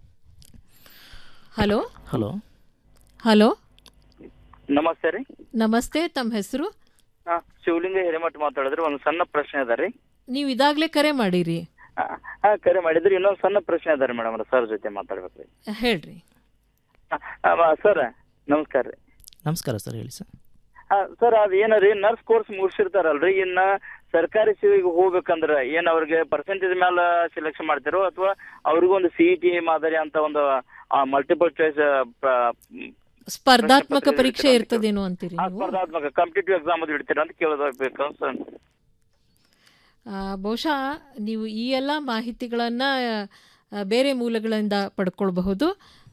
ಹಲೋ ಹಲೋ ಹಲೋ ನಮಸ್ತೆ ರೀ ನಮಸ್ತೆ ತಮ್ಮ ಹೆಸರು ಹಾ ಶಿವಲಿಂಗ ಹಿರೇಮಠ ಮಾತಾಡಿದ್ರಿ ಒಂದು ಸಣ್ಣ ಪ್ರಶ್ನೆ ಅದ ರೀ ನೀವು ಇದಾಗಲೇ ಕರೆ ಮಾಡಿರಿ ಹಾ ಕರೆ ಮಾಡಿದ್ರಿ ಇನ್ನೊಂದು ಸಣ್ಣ ಪ್ರಶ್ನೆ ಅದ ರೀ ಮೇಡಮ್ ಸರ್ ಜೊತೆ ಮಾತಾಡ್ಬೇಕ್ರಿ ಹೇಳ್ರಿ ಸರ್ ನಮಸ್ಕಾರ ರೀ ನಮಸ್ಕಾರ ಸರ್ ಹೇಳಿ ಸರ್ ಸರ್ ಅದ್ ಏನರಿ ನರ್ಸ್ ಕೋರ್ಸ್ ಮುಗಿಸಿರ್ತಾರಲ್ರಿ ಇನ್ನ ಸರ್ಕಾರಿ ಸೇವೆಗೆ ಹೋಗ್ಬೇಕಂದ್ರ ಏನ್ ಅವ್ರಿಗೆ ಪರ್ಸೆಂಟೇಜ್ ಮೇಲೆ ಸೆಲೆಕ್ಷನ್ ಮಾಡ್ತಿರೋ ಅಥವಾ ಅವ್ರಿಗೊಂದು ಸಿ ಟಿ ಮಾದರಿ ಅಂತ ಒಂದು ಮಲ್ಟಿಪಲ್ ಚಾಯ್ಸ್ ಸ್ಪರ್ಧಾತ್ಮಕ ಪರೀಕ್ಷೆ ಇರ್ತದೇನೋ ಅಂತೀರಿ ನೀವು ಸ್ಪರ್ಧಾತ್ಮಕ ಕಾಂಪಿಟೇಟಿವ್ ಎಕ್ಸಾಮ್ ಅದು ಇಡ್ತೀರಾ ಅಂತ ಕೇಳೋದಬೇಕು ಸರ್ ಆ, ಬಹುಶಃ ನೀವು ಈ ಎಲ್ಲ ಮಾಹಿತಿಗಳನ್ನು ಬೇರೆ ಮೂಲಗಳಿಂದ ಪಡ್ಕೊಳ್ಬಹುದು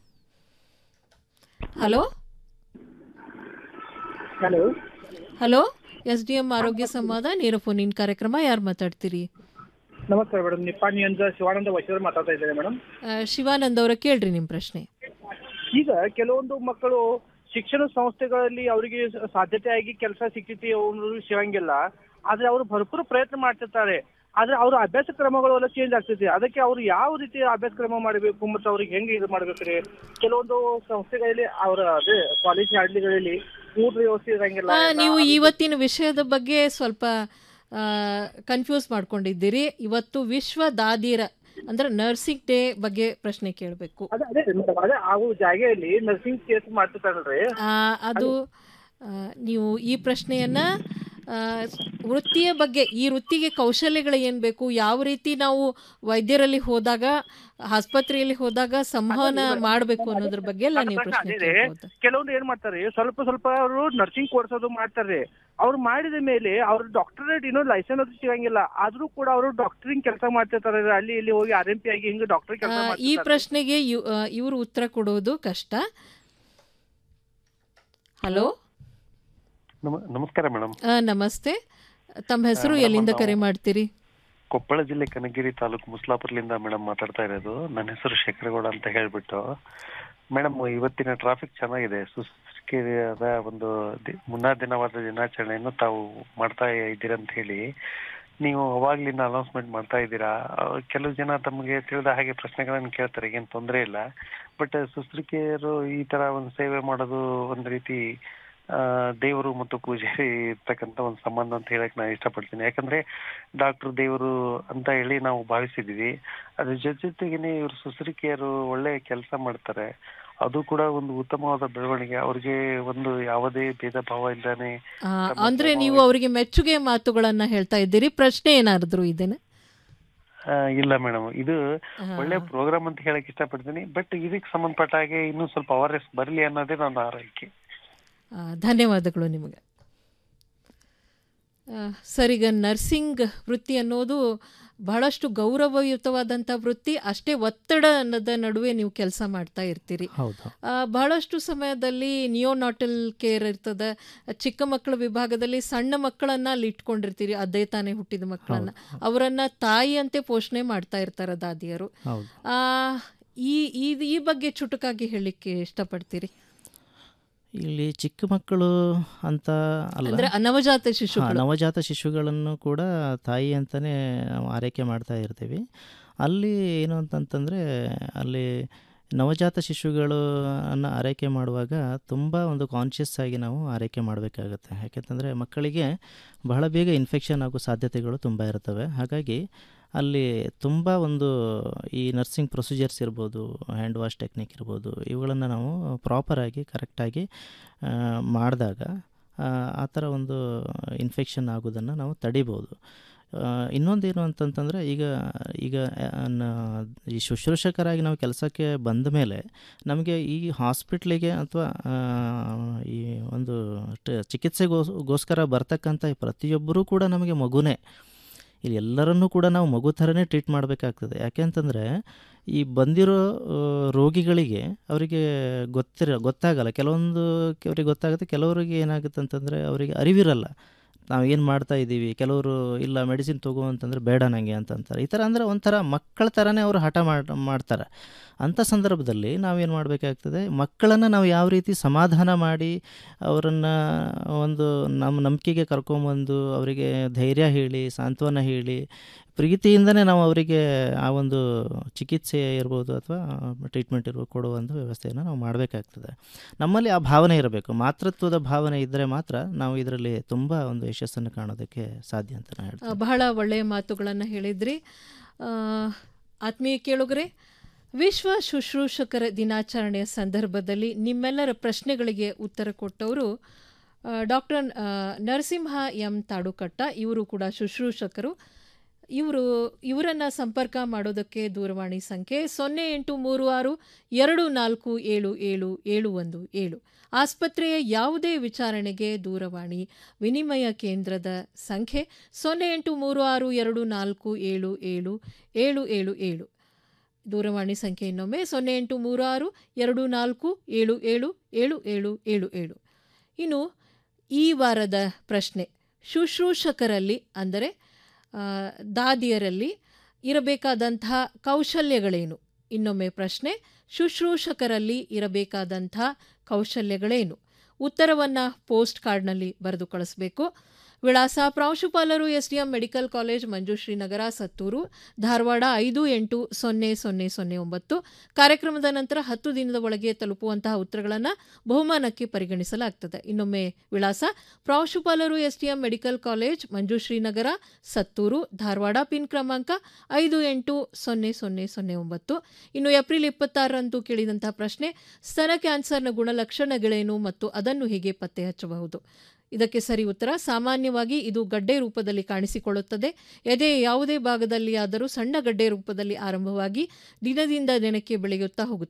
hello hello hello S D M ಆರೋಗ್ಯ ಸಂವಾದ ನೇರ ಫೋನ್ ಇನ್ ಕಾರ್ಯಕ್ರಮ ಯಾರು ಮಾತಾಡ್ತೀರಿ ನಮಸ್ಕಾರ ಮೇಡಮ್ ನಿಪ್ಪಾಣಿಯಿಂದ ಶಿವಾನಂದ ವೈಶ್ಯರು ಮಾತಾಡ್ತಾ ಇದ್ದಾರೆ ಮೇಡಮ್ ಆ, ಶಿವಾನಂದ್ ಅವರ ಕೇಳ್ರಿ ನಿಮ್ಮ ಪ್ರಶ್ನೆ ಈಗ ಕೆಲವೊಂದು ಮಕ್ಕಳು ಶಿಕ್ಷಣ ಸಂಸ್ಥೆಗಳಲ್ಲಿ ಅವರಿಗೆ ಸಾಧ್ಯತೆಯಾಗಿ ಕೆಲಸ ಸಿಕ್ಕಿತಿ ಅವ್ರು ಸಿಗಂಗಿಲ್ಲ ಆದ್ರೆ ಅವರು ಭರ್ಪೂರ ಪ್ರಯತ್ನ ಮಾಡ್ತಿರ್ತಾರೆ ಆದ್ರೆ ಅವ್ರ ಅಭ್ಯಾಸ ಕ್ರಮಗಳು ಎಲ್ಲ ಚೇಂಜ್ ಆಗ್ತೈತಿ ಅದಕ್ಕೆ ಅವ್ರು ಯಾವ ರೀತಿ ಅಭ್ಯಾಸ ಕ್ರಮ ಮಾಡಬೇಕು ಮತ್ತು ಅವ್ರಿಗೆ ಹೆಂಗೆ ಇದು ಮಾಡ್ಬೇಕ್ರಿ ಕೆಲವೊಂದು ಸಂಸ್ಥೆಗಳಲ್ಲಿ ಅವರ ಅದೇ ಕಾಲೇಜ್ ಹಳ್ಳಿಗಳಲ್ಲಿ ಊಟ ವ್ಯವಸ್ಥೆ ಇರಂಗಿಲ್ಲ ಆ, ನೀವು ಇವತ್ತಿನ ವಿಷಯದ ಬಗ್ಗೆ ಸ್ವಲ್ಪ ಕನ್ಫ್ಯೂಸ್ ಮಾಡ್ಕೊಂಡಿದ್ದೀರಿ ಇವತ್ತು ವಿಶ್ವ ದಾದಿರ ಅಂದ್ರೆ ನರ್ಸಿಂಗ್ ಡೇ ಬಗ್ಗೆ ಪ್ರಶ್ನೆ ಕೇಳಬೇಕು ಅದೇ ಅದೇ ಮೇಡಮ್ ಅದೇ ಆ ಜಾಗೆಯಲ್ಲಿ ನರ್ಸಿಂಗ್ ಕೇಸ್ ಮಾಡ್ತಿರ್ತಾರಲ್ರಿ ಅದು ಆ, ನೀವು ಈ ಪ್ರಶ್ನೆಯನ್ನ ಆ, ವೃತ್ತಿಯ ಬಗ್ಗೆ ಈ ವೃತ್ತಿಗೆ ಕೌಶಲ್ಯಗಳು ಏನು ಬೇಕು ಯಾವ ರೀತಿ ನಾವು ವೈದ್ಯರಲ್ಲಿ ಹೋದಾಗ ಆಸ್ಪತ್ರೆಯಲ್ಲಿ ಹೋದಾಗ ಸಂವಹನ ಮಾಡಬೇಕು ಅನ್ನೋದ್ರ ಬಗ್ಗೆ ಎಲ್ಲ ನೀವು ಪ್ರಶ್ನೆ ಪ್ರಶ್ನೆ ಅದೇ ರೀ. ಕೇಳ್ಬೋದು ಕೆಲವೊಂದು ಏನ್ ಮಾಡ್ತಾರೆ ಸ್ವಲ್ಪ ಸ್ವಲ್ಪ ಅವರು ನರ್ಸಿಂಗ್ ಕೋರ್ಸ್ ಅದು ಮಾಡ್ತಾರೆ ಅವ್ರು ಮಾಡಿದ ಮೇಲೆ ಅವ್ರ ಡಾಕ್ಟರೇಟ್ ಇನ್ನೂ ಲೈಸೆನ್ಸ್ ಅದು ಸಿಗಂಗಿಲ್ಲ ಆದ್ರೂ ಕೂಡ ಅವರು ಡಾಕ್ಟರಿಂಗ್ ಕೆಲಸ ಮಾಡ್ತಿರ್ತಾರೆ ಅಲ್ಲಿ ಇಲ್ಲಿ ಹೋಗಿ ಆರ್ ಎಂ ಪಿ ಆಗಿ ಹಿಂಗೆ ಡಾಕ್ಟರ್ ಕೆಲಸ ಆ, ಈ ಮಾಡ್ತಿರ್ತಾರೆ ಪ್ರಶ್ನೆಗೆ ಇವರು ಉತ್ತರ ಕೊಡೋದು ಕಷ್ಟ ಹಲೋ ನಮ- ನಮಸ್ಕಾರ ಮೇಡಮ್ ಆ, ನಮಸ್ತೆ ತಮ್ಮ ಹೆಸರು ಮೇಡಮ್, ಎಲ್ಲಿಂದ ನಾವು- ಕರೆ ಮಾಡ್ತೀರಿ ಕೊಪ್ಪಳ ಜಿಲ್ಲೆ ಕನಗಿರಿ ತಾಲೂಕು ಮುಸ್ಲಾಪುರ್ಲಿಂದ ಮೇಡಮ್ ಮಾತಾಡ್ತಾ ಇರೋದು ನನ್ನ ಹೆಸರು ಶೇಖರಗೌಡ ಅಂತ ಹೇಳ್ಬಿಟ್ಟು ಮೇಡಮ್ ಇವತ್ತಿನ ಟ್ರಾಫಿಕ್ ಚೆನ್ನಾಗಿದೆ ಸುಸ್ಕಿರಿಯಾದ ಒಂದು ದಿ- ಮುನ್ನಾ ದಿನವಾದ ದಿನಾಚರಣೆಯನ್ನು ತಾವು ಮಾಡ್ತಾ ಇದ್ದೀರಂತ ಹೇಳಿ ನೀವು ಅವಾಗ್ಲಿಂದ ಅನೌನ್ಸ್ಮೆಂಟ್ ಮಾಡ್ತಾ ಇದ್ದೀರಾ ಆ, ಕೆಲವು ಜನ ತಮಗೆ ತಿಳಿದ ಹಾಗೆ ಪ್ರಶ್ನೆಗಳನ್ನು ಕೇಳ್ತಾರೆ ಏನ್ ತೊಂದರೆ ಇಲ್ಲ ಬಟ್ ಸುಸ್ರಿಕೆಯರು ಈ ತರ ಒಂದು ಸೇವೆ ಮಾಡೋದು ಒಂದು ರೀತಿ ಆ, ದೇವರು ಮತ್ತು ಪೂಜಾರಿ ಇರ್ತಕ್ಕಂಥ ಒಂದು ಸಂಬಂಧ ಅಂತ ಹೇಳಕ್ ನಾನು ಇಷ್ಟಪಡ್ತೀನಿ ಯಾಕಂದ್ರೆ ಡಾಕ್ಟರ್ ದೇವರು ಅಂತ ಹೇಳಿ ನಾವು ಭಾವಿಸಿದೀವಿ ಅದ್ರ ಜೊತೆ ಜೊತೆಗೇನೆ ಇವರು ಸುಸರಿಕೆಯರು ಒಳ್ಳೆ ಕೆಲಸ ಮಾಡ್ತಾರೆ ಅದು ಕೂಡ ಒಂದು ಉತ್ತಮವಾದ ಬೆಳವಣಿಗೆ ಅವ್ರಿಗೆ ಒಂದು ಯಾವುದೇ ಭೇದ ಭಾವ ಇಲ್ದಾನೆ ಆ, ತಮ್ಮ ಅಂದ್ರೆ ಧರ್ಮ ನೀವು ಅವರಿಗೆ ಮೆಚ್ಚುಗೆ ಮಾತುಗಳನ್ನ ಹೇಳ್ತಾ ಇದ್ದೀರಿ ಪ್ರಶ್ನೆ ಏನಾದ್ರು ಇದನ್ನ ಆ, ಇಲ್ಲ ಮೇಡಮ್ ಇದು ಒಳ್ಳೆ ಪ್ರೋಗ್ರಾಮ್ ಅಂತ ಹೇಳಕ್ ಇಷ್ಟಪಡ್ತೀನಿ ಬಟ್ ಇದಕ್ಕೆ ಸಂಬಂಧಪಟ್ಟ ಹಾಗೆ ಇನ್ನೂ ಸ್ವಲ್ಪ ಅವೇರ್ನೆಸ್ ಬರಲಿ ಅನ್ನೋದೇ ನನ್ನ ಆರೈಕೆ ಆ, ಧನ್ಯವಾದಗಳು ನಿಮಗೆ ಆ, ಸರ್ ಈಗ ನರ್ಸಿಂಗ್ ವೃತ್ತಿ ಅನ್ನೋದು ಬಹಳಷ್ಟು ಗೌರವಯುತವಾದಂಥ ವೃತ್ತಿ ಅಷ್ಟೇ ಒತ್ತಡದ ನಡುವೆ ನೀವು ಕೆಲಸ ಮಾಡ್ತಾ ಇರ್ತೀರಿ ಹೌದು ಆ, ಬಹಳಷ್ಟು ಸಮಯದಲ್ಲಿ ನಿಯೋನಾಟಲ್ ಕೇರ್ ಇರ್ತದೆ ಚಿಕ್ಕ ಮಕ್ಕಳ ವಿಭಾಗದಲ್ಲಿ ಸಣ್ಣ ಮಕ್ಕಳನ್ನ ಅಲ್ಲಿ ಇಟ್ಕೊಂಡಿರ್ತೀರಿ ಅದೇ ತಾನೇ ಹುಟ್ಟಿದ ಮಕ್ಕಳನ್ನ ಅವರನ್ನ ತಾಯಿಯಂತೆ ಪೋಷಣೆ ಮಾಡ್ತಾ ಇರ್ತಾರೆ ದಾದಿಯರು ಹೌದು ಆ, ಈ ಈ ಈ ಬಗ್ಗೆ ಚುಟುಕಾಗಿ ಹೇಳಲಿಕ್ಕೆ ಇಷ್ಟಪಡ್ತೀರಿ ಇಲ್ಲಿ ಚಿಕ್ಕ ಮಕ್ಕಳು ಅಂತ ಅಲ್ಲ ಅಂದ್ರೆ ನವಜಾತ ಶಿಶುಗಳು. ಹಾ, ನವಜಾತ ಶಿಶುಗಳನ್ನು ಕೂಡ ತಾಯಿ ಅಂತಲೇ ನಾವು ಆರೈಕೆ ಮಾಡ್ತಾ ಇರ್ತೀವಿ ಅಲ್ಲಿ ಏನು ಅಂತಂತಂದರೆ ಅಲ್ಲಿ ನವಜಾತ ಶಿಶುಗಳು ಅನ್ನ ಆರೈಕೆ ಮಾಡುವಾಗ ತುಂಬ ಒಂದು ಕಾನ್ಷಿಯಸ್ ಆಗಿ ನಾವು ಆರೈಕೆ ಮಾಡಬೇಕಾಗುತ್ತೆ ಯಾಕೆಂತಂದರೆ ಮಕ್ಕಳಿಗೆ ಬಹಳ ಬೇಗ ಇನ್ಫೆಕ್ಷನ್ ಆಗೋ ಸಾಧ್ಯತೆಗಳು ತುಂಬ ಇರ್ತವೆ ಹಾಗಾಗಿ ಅಲ್ಲಿ ತುಂಬ ಒಂದು ಈ ನರ್ಸಿಂಗ್ ಪ್ರೊಸೀಜರ್ಸ್ ಇರ್ಬೋದು ಹ್ಯಾಂಡ್ ವಾಶ್ ಟೆಕ್ನಿಕ್ ಇರ್ಬೋದು ಇವುಗಳನ್ನು ನಾವು ಪ್ರಾಪರಾಗಿ ಕರೆಕ್ಟಾಗಿ ಮಾಡಿದಾಗ ಆ ಥರ ಒಂದು ಇನ್ಫೆಕ್ಷನ್ ಆಗೋದನ್ನು ನಾವು ತಡಿಬೋದು ಆ, ಇನ್ನೊಂದೇನು ಅಂತಂತಂದರೆ ಈಗ ಈಗ ಆ, ನ- ಈ ಶುಶ್ರೂಷಕರಾಗಿ ನಾವು ಕೆಲಸಕ್ಕೆ ಬಂದ ಮೇಲೆ ನಮಗೆ ಈ ಹಾಸ್ಪಿಟ್ಲಿಗೆ ಅಥವಾ ಈ ಒಂದು ಟ- ಚಿಕಿತ್ಸೆಗೋಸ್ ಗೋಸ್ಕರ ಬರ್ತಕ್ಕಂಥ ಈ ಪ್ರತಿಯೊಬ್ಬರೂ ಕೂಡ ನಮಗೆ ಮಗುನೇ ಇಲ್ಲಿ ಎಲ್ಲರನ್ನೂ ಕೂಡ ನಾವು ಮಗು ಥರನೇ ಟ್ರೀಟ್ ಮಾಡಬೇಕಾಗ್ತದೆ ಯಾಕೆ ಅಂತಂದರೆ ಈ ಬಂದಿರೋ ಆ, ರೋಗಿಗಳಿಗೆ ಅವರಿಗೆ ಗೊತ್ತಿರ ಗೊತ್ತಾಗಲ್ಲ ಕೆಲವೊಂದು ಅವರಿಗೆ ಗೊತ್ತಾಗುತ್ತೆ ಕೆಲವರಿಗೆ ಏನಾಗುತ್ತೆ ಅಂತಂದರೆ ಅವರಿಗೆ ಅರಿವಿರಲ್ಲ ನಾವು ಏನು ಮಾಡ್ತಾ ಇದ್ದೀವಿ ಕೆಲವರು ಇಲ್ಲ ಮೆಡಿಸಿನ್ ತಗೋ ಅಂತಂದರೆ ಬೇಡ ನನಗೆ ಅಂತ ಅಂತಾರೆ ಈ ಥರ ಅಂದರೆ ಒಂಥರ ಮಕ್ಕಳ ಥರನೇ ಅವರು ಹಠ ಮಾಡ್ ಮಾಡ್ತಾರೆ ಅಂಥ ಸಂದರ್ಭದಲ್ಲಿ ನಾವೇನು ಮಾಡಬೇಕಾಗ್ತದೆ ಮಕ್ಕಳನ್ನು ನಾವು ಯಾವ ರೀತಿ ಸಮಾಧಾನ ಮಾಡಿ ಅವರನ್ನು ಒಂದು ನಮ್ಮ ನಂಬಿಕೆಗೆ ಕರ್ಕೊಂಬಂದು ಅವರಿಗೆ ಧೈರ್ಯ ಹೇಳಿ ಸಾಂತ್ವನ ಹೇಳಿ ಪ್ರೀತಿಯಿಂದನೇ ನಾವು ಅವರಿಗೆ ಆ ಒಂದು ಚಿಕಿತ್ಸೆ ಇರ್ಬೋದು ಅಥವಾ ಟ್ರೀಟ್ಮೆಂಟ್ ಇರ್ಬೋದು ಕೊಡುವ ಒಂದು ವ್ಯವಸ್ಥೆಯನ್ನು ನಾವು ಮಾಡಬೇಕಾಗ್ತದೆ ನಮ್ಮಲ್ಲಿ ಆ ಭಾವನೆ ಇರಬೇಕು ಮಾತೃತ್ವದ ಭಾವನೆ ಇದ್ದರೆ ಮಾತ್ರ ನಾವು ಇದರಲ್ಲಿ ತುಂಬ ಒಂದು ಯಶಸ್ಸನ್ನು ಕಾಣೋದಕ್ಕೆ ಸಾಧ್ಯ ಅಂತ ನಾನು ಹೇಳ್ತೀನಿ ಆ, ಬಹಳ ಒಳ್ಳೆಯ ಮಾತುಗಳನ್ನು ಹೇಳಿದ್ರಿ ಆ, ಆತ್ಮೀಯ ಕೇಳುಗರೆ ವಿಶ್ವ ಶುಶ್ರೂಷಕರ ದಿನಾಚರಣೆಯ ಸಂದರ್ಭದಲ್ಲಿ ನಿಮ್ಮೆಲ್ಲರ ಪ್ರಶ್ನೆಗಳಿಗೆ ಉತ್ತರ ಕೊಟ್ಟವರು ಡಾಕ್ಟರ್ ನರಸಿಂಹ ಎಂ ತಾಡುಕಟ್ಟ ಇವರು ಕೂಡ ಶುಶ್ರೂಷಕರು ಇವರು ಇವರನ್ನು ಸಂಪರ್ಕ ಮಾಡೋದಕ್ಕೆ ದೂರವಾಣಿ ಸಂಖ್ಯೆ ಸೊನ್ನೆ ಎಂಟು ಮೂರು ಆರು ಎರಡು ನಾಲ್ಕು ಏಳು ಏಳು ಏಳು ಒಂದು ಏಳು ಆಸ್ಪತ್ರೆಯ ಯಾವುದೇ ವಿಚಾರಣೆಗೆ ದೂರವಾಣಿ ವಿನಿಮಯ ಕೇಂದ್ರದ ಸಂಖ್ಯೆ ಸೊನ್ನೆ ಎಂಟು ಮೂರು ಆರು ಎರಡು ನಾಲ್ಕು ಏಳು ಏಳು ಏಳು ಏಳು ಏಳು ದೂರವಾಣಿ ಸಂಖ್ಯೆ ಇನ್ನೊಮ್ಮೆ ಸೊನ್ನೆ ಎಂಟು ಮೂರು ಆರು ಎರಡು ನಾಲ್ಕು ಏಳು ಏಳು ಏಳು ಏಳು ಏಳು ಏಳು ಇನ್ನು ಈ ವಾರದ ಪ್ರಶ್ನೆ ಶುಶ್ರೂಷಕರಲ್ಲಿ ಅಂದರೆ ಆ, ದಾದಿಯರಲ್ಲಿ ಇರಬೇಕಾದಂತಹ ಕೌಶಲ್ಯಗಳೇನು ಇನ್ನೊಮ್ಮೆ ಪ್ರಶ್ನೆ ಶುಶ್ರೂಷಕರಲ್ಲಿ ಇರಬೇಕಾದಂಥ ಕೌಶಲ್ಯಗಳೇನು ಉತ್ತರವನ್ನು ಪೋಸ್ಟ್ ಕಾರ್ಡ್ನಲ್ಲಿ ಬರೆದು ಕಳಿಸಬೇಕು ವಿಳಾಸ ಪ್ರಾಂಶುಪಾಲರು SDM medical college Manjushree Nagar Sattur Dharwad ಐದು ಎಂಟು ಸೊನ್ನೆ ಸೊನ್ನೆ ಸೊನ್ನೆ ಒಂಬತ್ತು ಕಾರ್ಯಕ್ರಮದ ನಂತರ ಹತ್ತು ದಿನದ ಒಳಗೆ ತಲುಪುವಂತಹ ಉತ್ತರಗಳನ್ನು ಬಹುಮಾನಕ್ಕೆ ಪರಿಗಣಿಸಲಾಗ್ತದೆ ಇನ್ನೊಮ್ಮೆ ವಿಳಾಸ ಪ್ರಾಂಶುಪಾಲರು SDM medical college Manjushree Nagar Sattur Dharwad pin ಕ್ರಮಾಂಕ ಐದು ಎಂಟು ಸೊನ್ನೆ ಸೊನ್ನೆ ಸೊನ್ನೆ ಒಂಬತ್ತು ಇನ್ನು ಏಪ್ರಿಲ್ ಇಪ್ಪತ್ತಾರರಂದು ಕೇಳಿದಂತಹ ಪ್ರಶ್ನೆ ಸ್ತನ ಕ್ಯಾನ್ಸರ್ನ ಗುಣಲಕ್ಷಣಗಳೇನು ಮತ್ತು ಅದನ್ನು ಹೇಗೆ ಪತ್ತೆ ಹಚ್ಚಬಹುದು ಇದಕ್ಕೆ ಸರಿ ಉತ್ತರ ಸಾಮಾನ್ಯವಾಗಿ ಇದು ಗಡ್ಡೆ ರೂಪದಲ್ಲಿ ಕಾಣಿಸಿಕೊಳ್ಳುತ್ತದೆ ಎದೆಯ ಯಾವುದೇ ಭಾಗದಲ್ಲಿ ಆದರೂ ಸಣ್ಣ ಗಡ್ಡೆ ರೂಪದಲ್ಲಿ ಆರಂಭವಾಗಿ ದಿನದಿಂದ ದಿನಕ್ಕೆ ಬೆಳೆಯುತ್ತಾ ಹೋಗುತ್ತದೆ